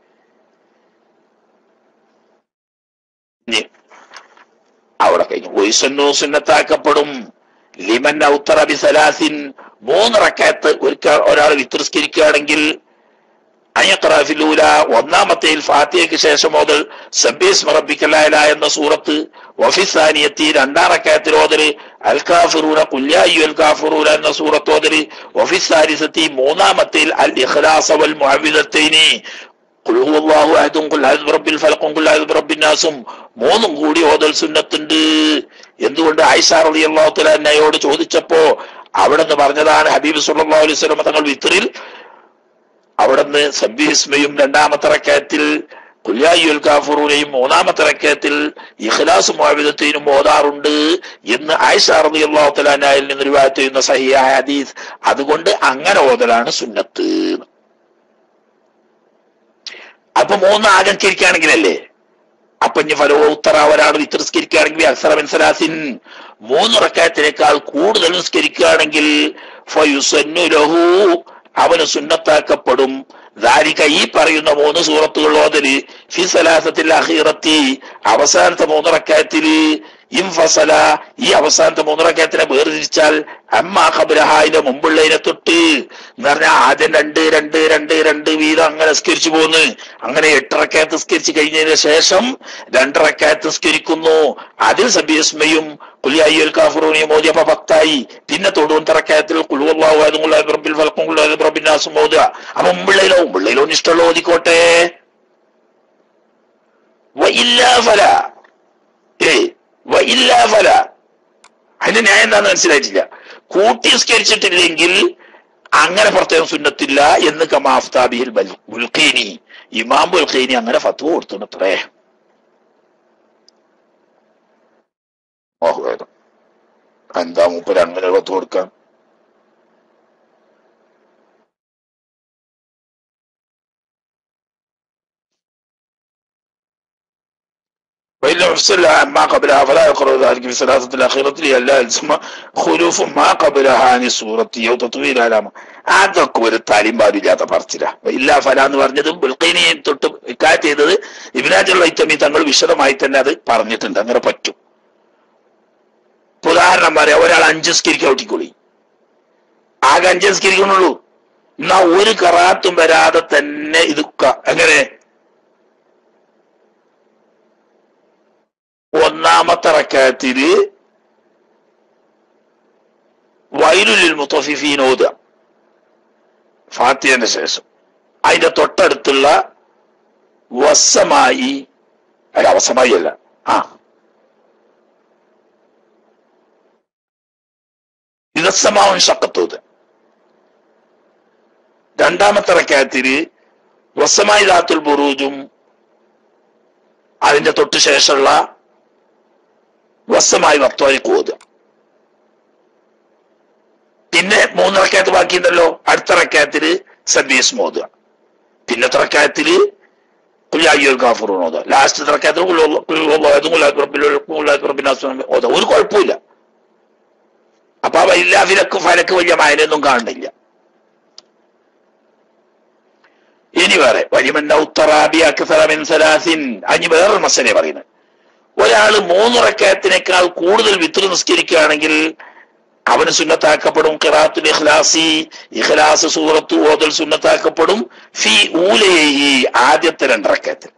ഇനി അവിടെ കഴിഞ്ഞു വൈസന്നോ സുന്നത്താക്കപ്പെടും ലിമൻ ഔത്തറ ബിസലാസിൻ മൂന്ന് റക്കാത്ത് ഒരിക്കൽ ഒരാൾ വിത്രസ്കരിക്കുകയാണെങ്കിൽ അയ്യക്രാഫിലൂല ഒന്നാമത്തേൽ ഫാത്തിയയ്ക്ക് ശേഷം മുതൽ സബീസ് മറബിക്കലായ എന്ന സൂറത്ത് ഒഫിസാനിയത്തി രണ്ടാം റക്കായത്തിൽ ഓതല് അൽ കാഫിറൂന കുല്യായു അൽ കാഫിറൂന എന്ന സൂറത്ത് ഓതല് ഒഫിസാരിസത്തി മൂന്നാമത്തേൽ അൽ ഇഖ്ലാസ വൽ മുഅവ്വിദത്തൈനി ഖുൽ ഹുവല്ലാഹു അഹദും ഖുൽ അഊദു ബിറബ്ബിൽ ഫലഖും ഖുൽ അഊദു ബിറബ്ബിൻ നാസും മൂന്നും കൂടി ഓതൽ സുന്നത്തുണ്ട് എന്തുകൊണ്ട് ആയിഷ റളിയല്ലാഹു തആല അന്നയോട് ചോദിച്ചപ്പോ അവിടെ നിന്ന് പറഞ്ഞതാണ് ഹബീബ് സല്ലല്ലാഹു അലൈഹി വസല്ലം തങ്ങൾ വിത്രിൽ അവിടുന്ന് സബ്ബിഹിസ്മയും രണ്ടാമത്തെ റക്കയത്തിൽ കുല്യായുൽ കാഫറൂനെയും മൂന്നാമത്തെ റക്കയത്തിൽ ഇഖ്ലാസ് മുഅവിദത്തിനും ഓതാറുണ്ട് എന്ന് ആയിഷ റളിയല്ലാഹു തആല അന്നയിൽ നിന്ന് റിവായത്ത് ചെയ്യുന്ന സഹിയായ ഹദീസ് അതുകൊണ്ട് അങ്ങനെ ഓതലാണ് സുന്നത്ത് അപ്പൊ മൂന്ന് ആകർക്കിരിക്കുകയാണെങ്കിലല്ലേ അപ്പൊ ഇനി ഫലോ ഉത്തറ ഒരാൾ വിത്രസ്കരിക്കുകയാണെങ്കിൽ അക്സറ മനസലാസിൻ മൂന്ന് റക്കായത്തിനേക്കാൾ കൂടുതൽ നിസ്കരിക്കുകയാണെങ്കിൽ ഫയുസന്നു ലഹു അവന് സുന്നത്താക്കപ്പെടും ദാരിക ഈ പറയുന്ന മൂന്ന് സൂറത്തുകൾ ഓതല് ഫി സലാസത്തിൽ അഹീറത്തി അവസാനത്തെ മൂന്ന് റക്കായത്തില് ഇംഫസല ഈ അവസാനത്തെ മൂന്ന് റക്കായത്തിനെ വേർതിരിച്ചാൽ അമ്മ ഖബരഹായിന്റെ മുമ്പുള്ളതിനെ തൊട്ട് എന്ന് പറഞ്ഞാൽ ആദ്യം രണ്ട് രണ്ട് രണ്ട് രണ്ട് വീതം അങ്ങനെ സ്കരിച്ചു പോന്ന് അങ്ങനെ എട്ടറക്കായത്ത് സ്കരിച്ചു കഴിഞ്ഞതിന് ശേഷം രണ്ടറക്കായത്ത് സ്കരിക്കുന്നു അതിൽ സബിയസ്മയും കുലിയായിൽ കാഫറൂണിയും മോദിയപ്പ പത്തായി പിന്നെ തൊടുവന്തറക്കായത്തിൽ കുളുവാഹു റബ്ബിൽ ഫലക്കും റബ്ബിൻ നാസും മോദുക അപ്പൊ മുമ്പിള്ളയിലോ മുമ്പിള്ളയിലോ ഇഷ്ടമുള്ള ഓതിക്കോട്ടെ വഇല്ലാ ഫല ഏയ് വഇല്ലാ ഫല അതിന്റെ ന്യായം എന്താന്ന് മനസ്സിലായിട്ടില്ല കൂട്ടി സ്കരിച്ചിട്ടില്ലെങ്കിൽ അങ്ങനെ പ്രത്യേകം സുന്നത്തില്ല എന്ന് കമാഫ്താബിഹിൽ ബുൽഖീനി ഇമാം ബുൽഖീനി അങ്ങനെ ഫത്വ കൊടുത്തിട്ടത്രേ മോഹുവേദം എന്താ മൂപ്പര് അങ്ങനെ ഫത്വ കൊടുക്കാൻ وإن لم يفصل ما قبلها فلا يقرر ذلك في ثلاثة الأخيرة لئلا يلزم خلوف ما قبلها عن السورة أو تطويل علامة അതൊക്കെ ഒരു താലിംബാദില്ലാത്ത പറച്ചില ഇല്ല ഫല എന്ന് പറഞ്ഞതും ബുൽഖീനിയെ തൊട്ട് ഇക്കാര്യം ചെയ്തത് ഇബിനാജുള്ള ഇത്തമി തങ്ങൾ വിശദമായി തന്നെ അത് പറഞ്ഞിട്ടുണ്ട് അങ്ങനെ പറ്റും ഇപ്പൊ ഉദാഹരണം പറയാം ഒരാൾ അഞ്ച് സ്കിരിക്ക് ഔട്ടിക്കൊള്ളി ആകെ അഞ്ച് സ്കിരിക്കണുള്ളൂ എന്നാ ഒരു കറാത്തും വരാതെ തന്നെ ഇത് ക- എങ്ങനെ ഒന്നാമത്തെ റക്കാത്തില് വൈലുലിൽ മുത്തഫിഫീൻ ഓതുക ഫാത്തിയന്റെ ശേഷം അതിന്റെ തൊട്ടടുത്തുള്ള വസമായി അല്ല വസമായി അല്ല ആ ഇതസമാവൻ ശക്കത്തോത് രണ്ടാമത്തെ റക്കാത്തില് വസമായി ദാത്തുൽ ബുറൂജും അതിന്റെ തൊട്ട് ശേഷമുള്ള വസമായി വർത്തമാനിക്ക് ഓതുക പിന്നെ മൂന്ന് റക്കാത്ത് ബാക്കിയുണ്ടല്ലോ അടുത്ത റക്കാത്തില് സബീസ് മോതുക പിന്നത്തെ റക്കാത്തില് കുല്ലായ്യോ ഗാഫുറൂൺ ഓതുക ലാസ്റ്റ് റക്കാത്തിൽ ഓതുക ഒരു കുഴപ്പമില്ല അപ്പൊ ആ ഇല്ലാഫിലക്ക് ഫലക്ക് വലിയ മായനൊന്നും കാണുന്നില്ല ഇനി വേറെ വലിമന്നൗത്തറാബിൻ അഞ്ഞ് വേറൊരു മസനെ പറയുന്നത് ഒരാള് മൂന്ന് റക്കായത്തിനേക്കാൾ കൂടുതൽ വിത്ര നിസ്കരിക്കുകയാണെങ്കിൽ അവന് സുന്നത്താക്കപ്പെടും ഖിറാത്തുൽ ഇഖ്ലാസി ഇഖ്ലാസ് സൂറത്ത് ഓതൽ സുന്നത്താക്കപ്പെടും ഫി ഊലയി ആദ്യത്തെ രണ്ടറക്കയത്തിൽ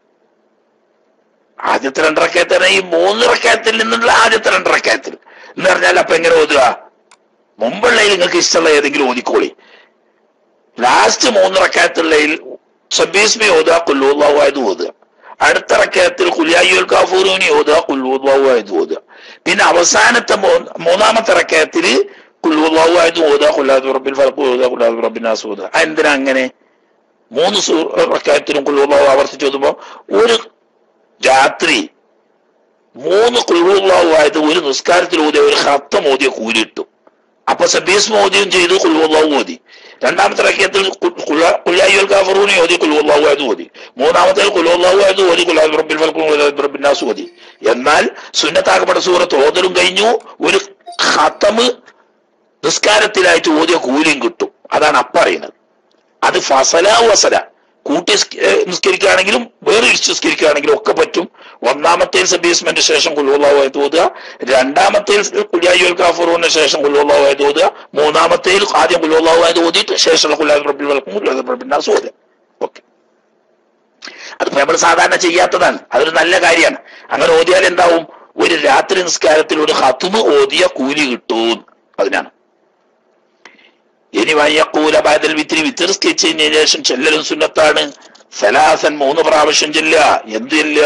ആദ്യത്തെ രണ്ടറക്കയത്തിന് ഈ മൂന്ന് റക്കയത്തിൽ നിന്നുള്ള ആദ്യത്തെ രണ്ടറക്കയത്തിൽ എന്ന് പറഞ്ഞാൽ അപ്പൊ എങ്ങനെ ഓതുക മുമ്പുള്ളതിൽ നിങ്ങൾക്ക് ഇഷ്ടമുള്ള ഏതെങ്കിലും ഓതിക്കോളി ലാസ്റ്റ് മൂന്ന് റക്കായത്തുള്ളതിൽ സബീസ്മി ഓതുക കുല്ലൂല്ലാവായത് ഓതുക അടുത്ത റക്കയത്തിൽ കുലിയായുൽ കാഫൂറൂനി ഓതുക കുല്ലൂല്ലാവായത് ഓതുക പിന്നെ അവസാനത്തെ മൂ- മൂന്നാമത്തെ റക്കയത്തിൽ കുല്ലൂല്ലാവായത് ഓതുക കുല്ലാദ് റബ്ബിൽ ഫലക്ക് ഓതുക കുല്ലാദ് റബ്ബിനാസ് ഓതുക എന്തിനാ അങ്ങനെ മൂന്ന് സൂ- റക്കയത്തിലും കുല്ലൂല്ലാവ് ആവർത്തിച്ച് ഓതുമ്പോ ഒരു രാത്രി മൂന്ന് കുൽവുള്ളാഹു ആയത് ഒരു നിസ്കാരത്തിൽ ഓതിയ ഒരു ഹത്തം ഓതിയ കൂലി കിട്ടും അപ്പൊ സബീസ് മോദിയും ചെയ്തു കുൽവുള്ളാഹു ഓതി രണ്ടാമത്തെ റക്കയത്തിൽ കുല്ലായുൽ കാഫറൂനെ ഓതി കുൽവുള്ളാഹു ആയത് ഓതി മൂന്നാമത്തെ കുൽവുള്ളാഹു ആയത് ഓതി കുലാബ് റബ്ബിൽ ഫൽക്കും കുലാബ് റബ്ബിന്നാസ് ഓതി എന്നാൽ സുന്നത്താക്കപ്പെട്ട സൂറത്ത് ഓതലും കഴിഞ്ഞു ഒരു ഹത്തമ് നിസ്കാരത്തിലായിട്ട് ഓതിയ കൂലിയും കിട്ടും അതാണ് അപ്പറയുന്നത് അത് ഫസല വസല കൂട്ടി സ്ക- ഏഹ് നിസ്കരിക്കുകയാണെങ്കിലും വേറെ ഇരിച്ച് നിസ്കരിക്കുകയാണെങ്കിലും ഒക്കെ പറ്റും ഒന്നാമത്തെ സബീസ്മെന്റ് ശേഷം കുല്ലുള്ളാവായി തോതുക രണ്ടാമത്തെ കുലിയായുൽ കാഫറൂറിന് ശേഷം കുല്ലുള്ളാവായി തോതുക മൂന്നാമത്തെ ആദ്യം കുല്ലുള്ളാവായി തോതിയിട്ട് ശേഷമുള്ള കുല്ലാദ് റബ്ബിൽ വലക്കും കുല്ലാദ് റബ്ബിന്നാസ് ഓതുക ഓക്കെ അതിപ്പോ നമ്മൾ സാധാരണ ചെയ്യാത്തതാണ് അതൊരു നല്ല കാര്യമാണ് അങ്ങനെ ഓതിയാൽ എന്താവും ഒരു രാത്രി നിസ്കാരത്തിൽ ഒരു ഹത്തുമ് ഓതിയ കൂലി കിട്ടും അതിനാണ് ഇനി വയ്യക്കൂല ബാദൽ വിത്തിരി വിത്തിരി സ്കെച്ചിന് ശേഷം ചെല്ലലും സുന്നത്താണ് സലാസൻ മൂന്ന് പ്രാവശ്യം ചെല്ല എന്ത് ചെല്ല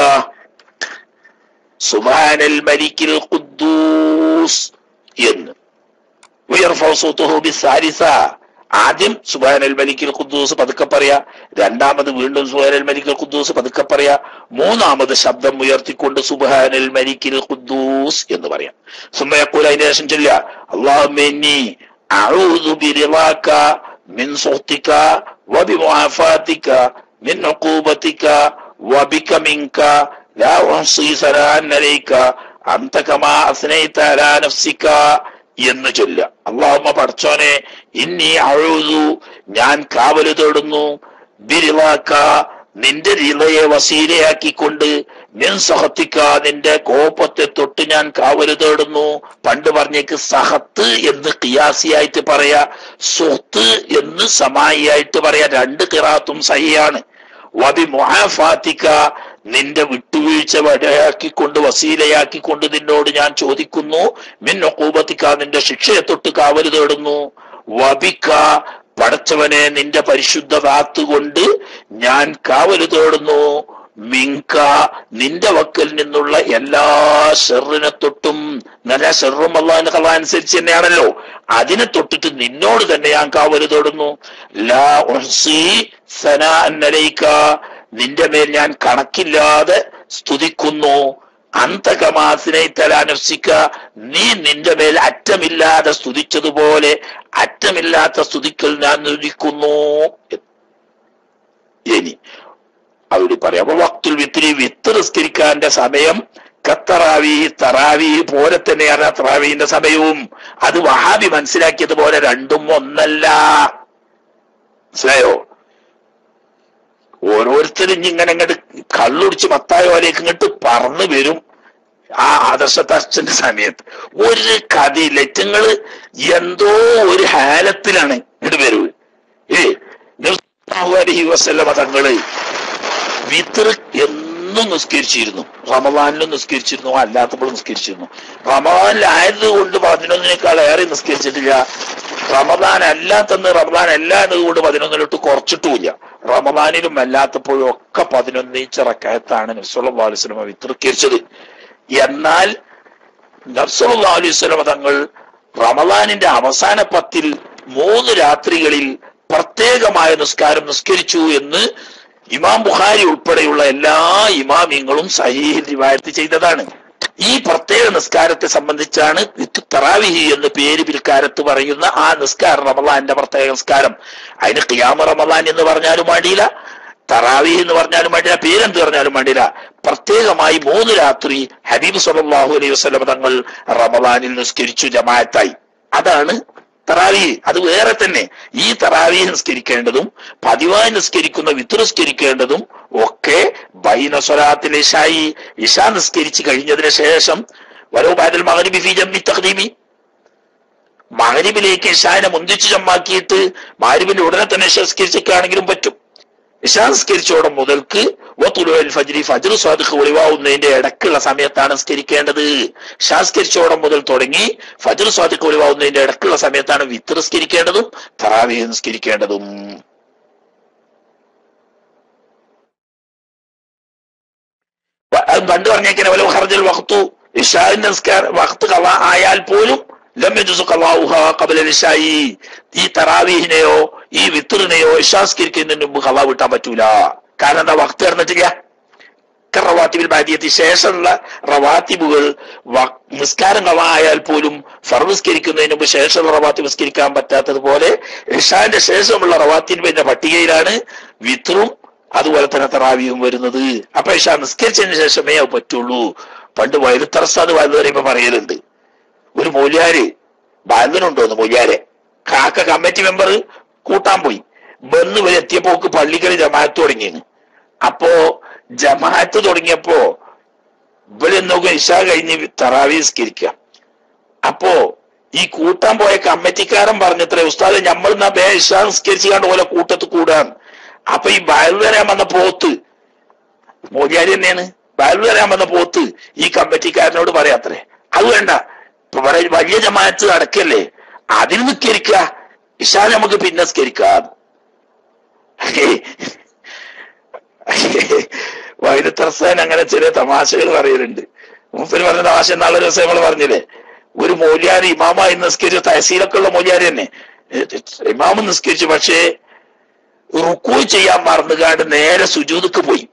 സുബാനൽ മലിക്കിൽ ഖുദ്ദൂസ് എന്ന് ഉയർഫൗ സൗത്തുഹു ബിസ്സാലിസ ആദ്യം സുബാനൽ മലിക്കിൽ ഖുദ്ദൂസ് പതുക്കെ പറയാ രണ്ടാമത് വീണ്ടും സുബാനൽ മലിക്കിൽ ഖുദ്ദൂസ് പതുക്കെ പറയാ മൂന്നാമത് ശബ്ദം ഉയർത്തിക്കൊണ്ട് സുബാനൽ മലിക്കിൽ ഖുദ്ദൂസ് എന്ന് പറയാം സുമ്മയക്കൂല അതിന്റെ ശേഷം ചെല്ല അള്ളാഹുമ്മി أعوذ برضاك من سخطك وبمعافاتك من عقوبتك وبك منك لا أحصي ثناء عليك أنت كما أثنيت على نفسك എന്ന് ചൊല്ല അള്ളാഹുമ്മ പഠിച്ചോനെ ഇന്നി അഴുതു ഞാൻ കാവല് തേടുന്നു ബിരിവാക്ക നിന്റെ റിളയെ വസീലയാക്കിക്കൊണ്ട് നിൻ സഹത്തിക്ക നിന്റെ കോപത്തെ തൊട്ട് ഞാൻ കാവല് തേടുന്നു പണ്ട് പറഞ്ഞേക്ക് സഹത്ത് എന്ന് കിയാസിയായിട്ട് പറയാ സ്വത്ത് എന്ന് സമായിയായിട്ട് പറയാ രണ്ട് കിറാത്തും സഹിയാണ് വബി മൊഹാഫാത്തിക്ക നിന്റെ വിട്ടുവീഴ്ച വടയാക്കിക്കൊണ്ട് വസീലയാക്കിക്കൊണ്ട് നിന്നോട് ഞാൻ ചോദിക്കുന്നു മിൻ ഒക്കൂപത്തിക്ക നിന്റെ ശിക്ഷയെ തൊട്ട് കാവല് തേടുന്നു വബിക്ക പടച്ചവനെ നിന്റെ പരിശുദ്ധ കൊണ്ട് ഞാൻ കാവല് തേടുന്നു മിങ്ക നിന്റെ വക്കൽ നിന്നുള്ള എല്ലാ ഷെറിനെ തൊട്ടും നല്ല ഷെറും അള്ളാഹിന്റെ കഥ അനുസരിച്ച് തന്നെയാണല്ലോ അതിനെ തൊട്ടിട്ട് നിന്നോട് തന്നെ ഞാൻ കാവല് തേടുന്നു ലാ ഉഹ്സി സനാഅൻ അലൈക നിന്റെ മേൽ ഞാൻ കണക്കില്ലാതെ സ്തുതിക്കുന്നു അന്തകമാസിനെ തലാനഫ്സിക്ക നീ നിന്റെ മേൽ അറ്റമില്ലാതെ സ്തുതിച്ചതുപോലെ അറ്റമില്ലാത്ത സ്തുതിക്കൽ ഞാൻ നിർമ്മിക്കുന്നു ഇനി അവിടെ പറയാം അപ്പൊ വക്തുൽ വിത്തിരി വിത്ത് നിസ്കരിക്കാന്റെ സമയം കത്തറാവി തറാവി പോലെ തന്നെയാണ് തറാവീന്റെ സമയവും അത് വഹാബി മനസ്സിലാക്കിയതുപോലെ രണ്ടും ഒന്നല്ല മനസ്സിലായോ ഓരോരുത്തരും ഇങ്ങനെ അങ്ങോട്ട് കള്ളുടിച്ച് മത്തായ പോലേക്ക് ഇങ്ങോട്ട് പറന്നു വരും ആ ആദർശത്തച്ഛന്റെ സമയത്ത് ഒരു കഥയില്ല ഇറ്റങ്ങള് എന്തോ ഒരു ഹാലത്തിലാണ് ഇങ്ങോട്ട് വരവ് ഏ അലഹി വസല്ലമ തങ്ങള് വിത്തർ എന്നും നിസ്കരിച്ചിരുന്നു റമദാനിലും നിസ്കരിച്ചിരുന്നു അല്ലാത്തപ്പോഴും നിസ്കരിച്ചിരുന്നു റമദാനിലായത് കൊണ്ട് പതിനൊന്നിനേക്കാൾ ഏറെ നിസ്കരിച്ചിട്ടില്ല റമദാൻ അല്ലാത്തന്ന് റമദാൻ അല്ല എന്നതുകൊണ്ട് പതിനൊന്നിലോട്ട് കുറച്ചിട്ടുമില്ല റമദാനിലും അല്ലാത്തപ്പോഴും ഒക്കെ പതിനൊന്നീച്ച റക്കായത്താണ് നബ്സുല്ലാ അലൈഹി സ്വലമ വിത്തൃക്കരിച്ചത് എന്നാൽ നബ്സുല്ലാ അലൈഹി സ്വലമ തങ്ങൾ റമദാനിന്റെ അവസാന പത്തിൽ മൂന്ന് രാത്രികളിൽ പ്രത്യേകമായ നിസ്കാരം നിസ്കരിച്ചു എന്ന് ഇമാം ബുഖാരി ഉൾപ്പെടെയുള്ള എല്ലാ ഇമാമിയങ്ങളും സഹീഹിൽ റിവായത്ത് ചെയ്തതാണ് ഈ പ്രത്യേക നിസ്കാരത്തെ സംബന്ധിച്ചാണ് തറാവിഹി എന്ന് പേര് പിൽക്കാരത്ത് പറയുന്ന ആ നിസ്കാരം റമദാന്റെ പ്രത്യേക നിസ്കാരം അതിന് ഖിയാമ റമദാൻ എന്ന് പറഞ്ഞാലും വേണ്ടിയില്ല തറാവി എന്ന് പറഞ്ഞാലും വേണ്ടില്ല പേരെന്ത് പറഞ്ഞാലും വേണ്ടില്ല പ്രത്യേകമായി മൂന്ന് രാത്രി ഹബീബ് സല്ലല്ലാഹു അലൈഹി വസല്ലം തങ്ങൾ റമദാനിൽ നിസ്കരിച്ചു ജമാഅത്തായി അതാണ് തറാവി അത് വേറെ തന്നെ ഈ തറാവി നിസ്കരിക്കേണ്ടതും പതിവായി നിസ്കരിക്കുന്ന വിത്ത് നിസ്കരിക്കേണ്ടതും ഒക്കെ ബൈന സ്വലാത്തിൽ ഇഷായി ഇഷ നിസ്കരിച്ച് കഴിഞ്ഞതിന് ശേഷം വരോ ബാദൽ മകരിബി ഫി ജമ്മി തഖ്ദീമി മകരിബിലേക്ക് ഇഷാനെ മുന്തിച്ചു ചമ്മാക്കിയിട്ട് മാരിബിന്റെ ഉടനെ തന്നെ ഇഷ നിസ്കരിച്ചൊക്കെയാണെങ്കിലും പറ്റും ഇഷ നിസ്കരിച്ചോടം മുതൽക്ക് വത്തുലുൽ ഫജ്രി ഫജ്ർ സ്വാദിഖ് ഒളിവാവുന്നതിന്റെ ഇടക്കുള്ള സമയത്താണ് നിസ്കരിക്കേണ്ടത് ഇഷ നിസ്കരിച്ചോടം മുതൽ തുടങ്ങി ഫജ്ർ സ്വാദിഖ് ഒളിവാവുന്നതിന്റെ ഇടക്കുള്ള സമയത്താണ് വിത്ത് നിസ്കരിക്കേണ്ടതും തറാവി നിസ്കരിക്കേണ്ടതും വ- അത് പണ്ട് പറഞ്ഞേക്കനെ വല്ല ഹർജൽ വഖത്തു ഇഷാന്റെ നിസ്കാര വഖത്ത് കള ആയാൽ പോലും ലം യജുസു ഖളാഉഹാ ഖബല ഇഷായി ഈ തറാവീഹിനെയോ ഈ വിത്തറിനെയോ ഇഷാസ്കരിക്കുന്നതിന് മുമ്പ് കളാ വിട്ടാൻ പറ്റൂല കാരണം എന്താ വഖത്ത് കിടന്നിട്ടില്ല റവാത്തിബിൽ ബാധ്യത്തി ശേഷമുള്ള റവാത്തിബുകൾ വ- നിസ്കാരം കള ആയാൽ പോലും ഫർനിസ്കരിക്കുന്നതിന് മുമ്പ് ശേഷമുള്ള റവാത്തി നിസ്കരിക്കാൻ പറ്റാത്തതുപോലെ ഇഷാന്റെ ശേഷമുള്ള റവാത്തിന്റെ പട്ടികയിലാണ് വിത്രും അതുപോലെ തന്നെ തറാവിയും വരുന്നത് അപ്പൊ ഇഷ നിസ്കരിച്ചതിന് ശേഷമേ അത് പറ്റുള്ളൂ പണ്ട് വയലുത്തറസ്താദ് വയലു പറയുമ്പോ പറയലുണ്ട് ഒരു മൂല്യാര് ബാലനുണ്ടോന്ന് മൂല്യാരെ കാക്ക കമ്മിറ്റി മെമ്പർ കൂട്ടാൻ പോയി ബന്ന് വരെ എത്തിയപ്പോക്ക് പള്ളിക്കൽ ജമാഅത്ത് തുടങ്ങിയെന്ന് അപ്പോ ജമാഅത്ത് തുടങ്ങിയപ്പോ ഇവിടെ നോക്കുക ഇഷ കഴിഞ്ഞ് തറാവി നിസ്കരിക്കുക അപ്പോ ഈ കൂട്ടാൻ പോയ കമ്മിറ്റിക്കാരൻ പറഞ്ഞത്രേ ഉസ്താദ് നമ്മൾ എന്നാ ബേ ഇഷ നിസ്കരിച്ച് കണ്ട് പോലെ കൂട്ടത്ത് കൂടാൻ അപ്പൊ ഈ ബയൽ വരാൻ വന്ന പോത്ത് മോദിയാരി തന്നെയാണ് ബയൽ വരാൻ വന്ന പോത്ത് ഈ കമ്മിറ്റിക്കാരനോട് പറയാത്രേ അത് വേണ്ട ഇപ്പൊ ഇവിടെ വലിയ ജമാഅത്ത് നടക്കല്ലേ അതിൽ നിസ്കരിക്കുക ഇഷാ നമുക്ക് പിന്നെ സ്കരിക്കാം വൈദ്യുതർസാൻ അങ്ങനെ ചില തമാശകൾ പറയലുണ്ട് മൂപ്പര് പറഞ്ഞ തമാശ നാളെ ദിവസം നമ്മൾ പറഞ്ഞില്ലേ ഒരു മൂല്യാരി ഇമാമായി നിസ്കരിച്ച തഹസീലൊക്കെ ഉള്ള മൂല്യാരി തന്നെ ഇമാമ് നിസ്കരിച്ചു പക്ഷേ റുക്കൂ ചെയ്യാൻ മറന്നുകാണ്ട് നേരെ സുജൂദക്ക് പോയി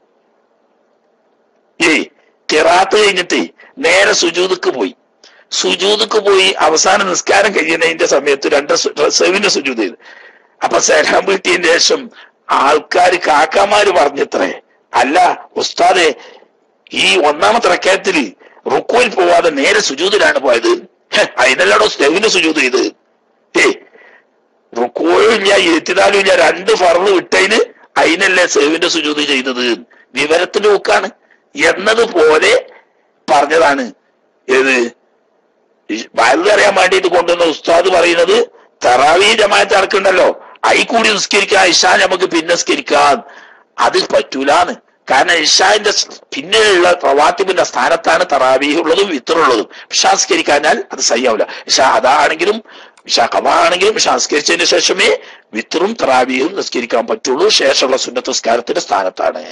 ഏയ് കിറാത്ത് കഴിഞ്ഞിട്ട് നേരെ സുജൂദക്ക് പോയി സുജൂദക്ക് പോയി അവസാന നിസ്കാരം കഴിയുന്നതിന്റെ സമയത്ത് രണ്ട് സെവിന്റെ സുജൂദ് ചെയ്ത് അപ്പൊ സലാം വീട്ടിയതിന് ശേഷം ആൾക്കാർ കാക്കാമാര് പറഞ്ഞത്രേ അല്ല ഉസ്താദെ ഈ ഒന്നാമത്തെ റക്കായത്തില് റുക്കോയിൽ പോവാതെ നേരെ സുജൂദിലാണ് പോയത് ഹെ, അതിനല്ലാടോ സ്റ്റെവിന് സുജൂദ് ചെയ്ത് ഏയ് റുക്കോയും ഇല്ല ഇരുത്തിനാലും ഇല്ല രണ്ട് ഫറവ് വിട്ടതിന് അതിനല്ലേ സേവിന്റെ സുജൂത് ചെയ്തത് വിവരത്തിന്റെ ഊക്കാണ് എന്നതുപോലെ പറഞ്ഞതാണ് ഏത് വയലു അറിയാൻ വേണ്ടിയിട്ട് കൊണ്ടുവന്ന ഉസ്താദ് പറയുന്നത് തറാവി ജമാഅത്ത് നടക്കണ്ടല്ലോ അയി കൂടി നിസ്കരിക്കാം ഇഷാ നമുക്ക് പിന്നെ നിസ്കരിക്കാം അത് പറ്റൂലാന്ന് കാരണം ഇഷാന്റെ സ് പിന്നെയുള്ള പ്രവാത്തിബിന്റെ സ്ഥാനത്താണ് തറാവീഹ് ഉള്ളതും വിത്തറുള്ളതും ഇഷാസ്കരിക്കാനാൽ അത് സയ്യാവില്ല ഇഷാ അതാണെങ്കിലും ഇഷാ കമാണെങ്കിലും ഇഷാസ്കരിച്ചതിന് ശേഷമേ വിത്തറും തറാവീഹും നിസ്കരിക്കാൻ പറ്റുള്ളൂ ശേഷമുള്ള സുന്നത്ത് നിസ്കാരത്തിന്റെ സ്ഥാനത്താണ്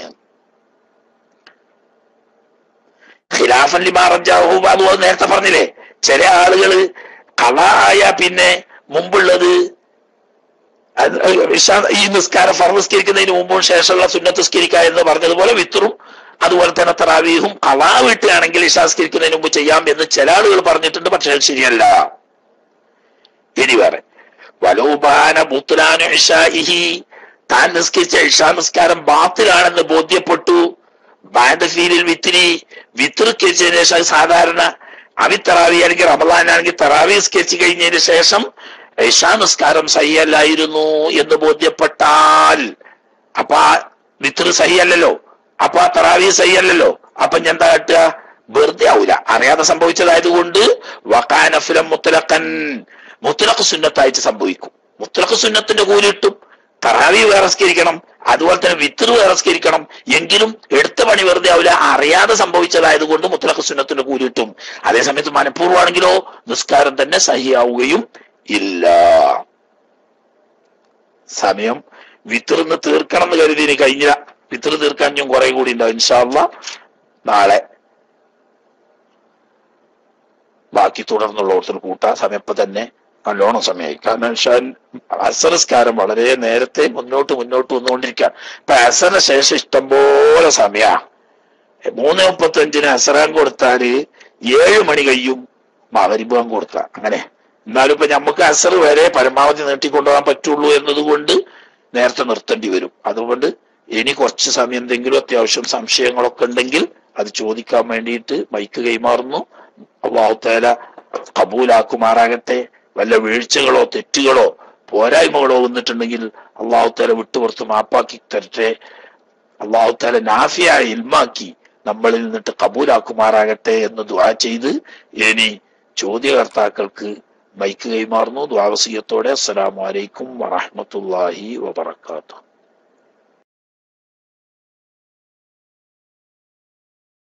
ഖിലാഫൻ ലിമാറജാഹു അത് നേരത്തെ പറഞ്ഞില്ലേ ചില ആളുകള് കള ആയ പിന്നെ മുമ്പുള്ളത് അത് ഇഷാ- ഈ നിസ്കാരം ഫർ നിസ്കരിക്കുന്നതിന് മുമ്പും ശേഷമുള്ള സുന്നത്ത് നിസ്കരിക്കുക എന്ന് പറഞ്ഞതുപോലെ വിത്തറും അതുപോലെ തന്നെ തറാവീഹും കളാ വീട്ടുകയാണെങ്കിൽ ഇഷാസ്കരിക്കുന്നതിന് മുമ്പ് ചെയ്യാം എന്ന് ചില ആളുകൾ പറഞ്ഞിട്ടുണ്ട് പക്ഷേ അത് ശരിയല്ല ഇനി വേറെ വലോബാന ബുത്തുലാനു ഇഷാഇഹി താൻ നിസ്കരിച്ച ഇഷാ നിസ്കാരം ബാത്തിലാണെന്ന് ബോധ്യപ്പെട്ടു ബാൻഡഫീലിൽ വിത്തിരി വിത്തിറിക്കരിച്ചതിന് ശേഷം സാധാരണ അവി തറാവി അല്ലെങ്കിൽ റമദാനാണെങ്കിൽ തറാവി നിസ്കരിച്ചു കഴിഞ്ഞതിന് ശേഷം ഇഷാ നിസ്കാരം സഹിയല്ലായിരുന്നു എന്ന് ബോധ്യപ്പെട്ടാൽ അപ്പൊ ആ വിത്തിറ് സഹിയല്ലല്ലോ അപ്പൊ ആ തറാവി സഹിയല്ലല്ലോ അപ്പൊ ഞാൻ എന്താ കാട്ടുക വെറുതെ ആവൂല അറിയാതെ സംഭവിച്ചതായതുകൊണ്ട് വക്കാനഫുലം മുത്തലക്കൻ മുത്തലക്ക് സുന്നത്തായിട്ട് സംഭവിക്കും മുത്തലക്ക് സുന്നത്തിന്റെ കൂലി കിട്ടും തറാവി വേറെ സ്കരിക്കണം അതുപോലെ തന്നെ വിത്തറ് വേറെ സ്കരിക്കണം എങ്കിലും എടുത്ത പണി വെറുതെ ആവില്ല അറിയാതെ സംഭവിച്ചതായതുകൊണ്ട് മുത്തലക്ക് സുന്നത്തിന്റെ കൂലി കിട്ടും അതേസമയത്ത് മനഃപൂർവ്വമാണെങ്കിലോ നിസ്കാരം തന്നെ സഹിയാവുകയും ഇല്ല സമയം വിത്തറിന്ന് തീർക്കണം എന്ന് കരുതി ഇനി കഴിഞ്ഞില്ല വിത്തറ് തീർക്കാൻ ഞാൻ കുറെ കൂടി ഉണ്ടാവും ഇൻഷാല്ല നാളെ ബാക്കി തുടർന്നുള്ള ഓർത്തിൽ കൂട്ടാ സമയപ്പം തന്നെ നല്ലോണം സമയമായി കാരണം ഷാൻ അസറസ്കാരം വളരെ നേരത്തെ മുന്നോട്ട് മുന്നോട്ട് വന്നുകൊണ്ടിരിക്കുക ഇപ്പൊ അസറിന് ശേഷം ഇഷ്ടംപോലെ സമയ മൂന്ന് മുപ്പത്തഞ്ചിന് അസറാൻ കൊടുത്താല് ഏഴ് മണി കഴിയും മകരിബാൻ കൊടുത്ത അങ്ങനെ എന്നാലും ഇപ്പൊ നമുക്ക് അസർ വരെ പരമാവധി നീട്ടിക്കൊണ്ടുപോകാൻ പറ്റുള്ളൂ എന്നതുകൊണ്ട് നേരത്തെ നിർത്തേണ്ടി വരും അതുകൊണ്ട് ഇനി കുറച്ച് സമയം എന്തെങ്കിലും അത്യാവശ്യം സംശയങ്ങളൊക്കെ ഉണ്ടെങ്കിൽ അത് ചോദിക്കാൻ വേണ്ടിയിട്ട് മൈക്ക് കൈമാറുന്നു അള്ളാഹുത്തേല കബൂലാക്കുമാറാകട്ടെ വല്ല വീഴ്ചകളോ തെറ്റുകളോ പോരായ്മകളോ വന്നിട്ടുണ്ടെങ്കിൽ അള്ളാഹുത്താല വിട്ടുപുറത്ത് മാപ്പാക്കി തരട്ടെ അള്ളാഹുത്താല നാഫിയായ ഇൽമാക്കി നമ്മളിൽ നിന്നിട്ട് കബൂലാക്കുമാറാകട്ടെ എന്ന് ദ്വാ ചെയ്ത് ഇനി ചോദ്യകർത്താക്കൾക്ക് മൈക്ക് കൈമാറുന്നു ദ്വാവസീയത്തോടെ അസ്സലാമു അലൈക്കും വറഹ്മത്തുള്ളാഹി വബറകാതുഹു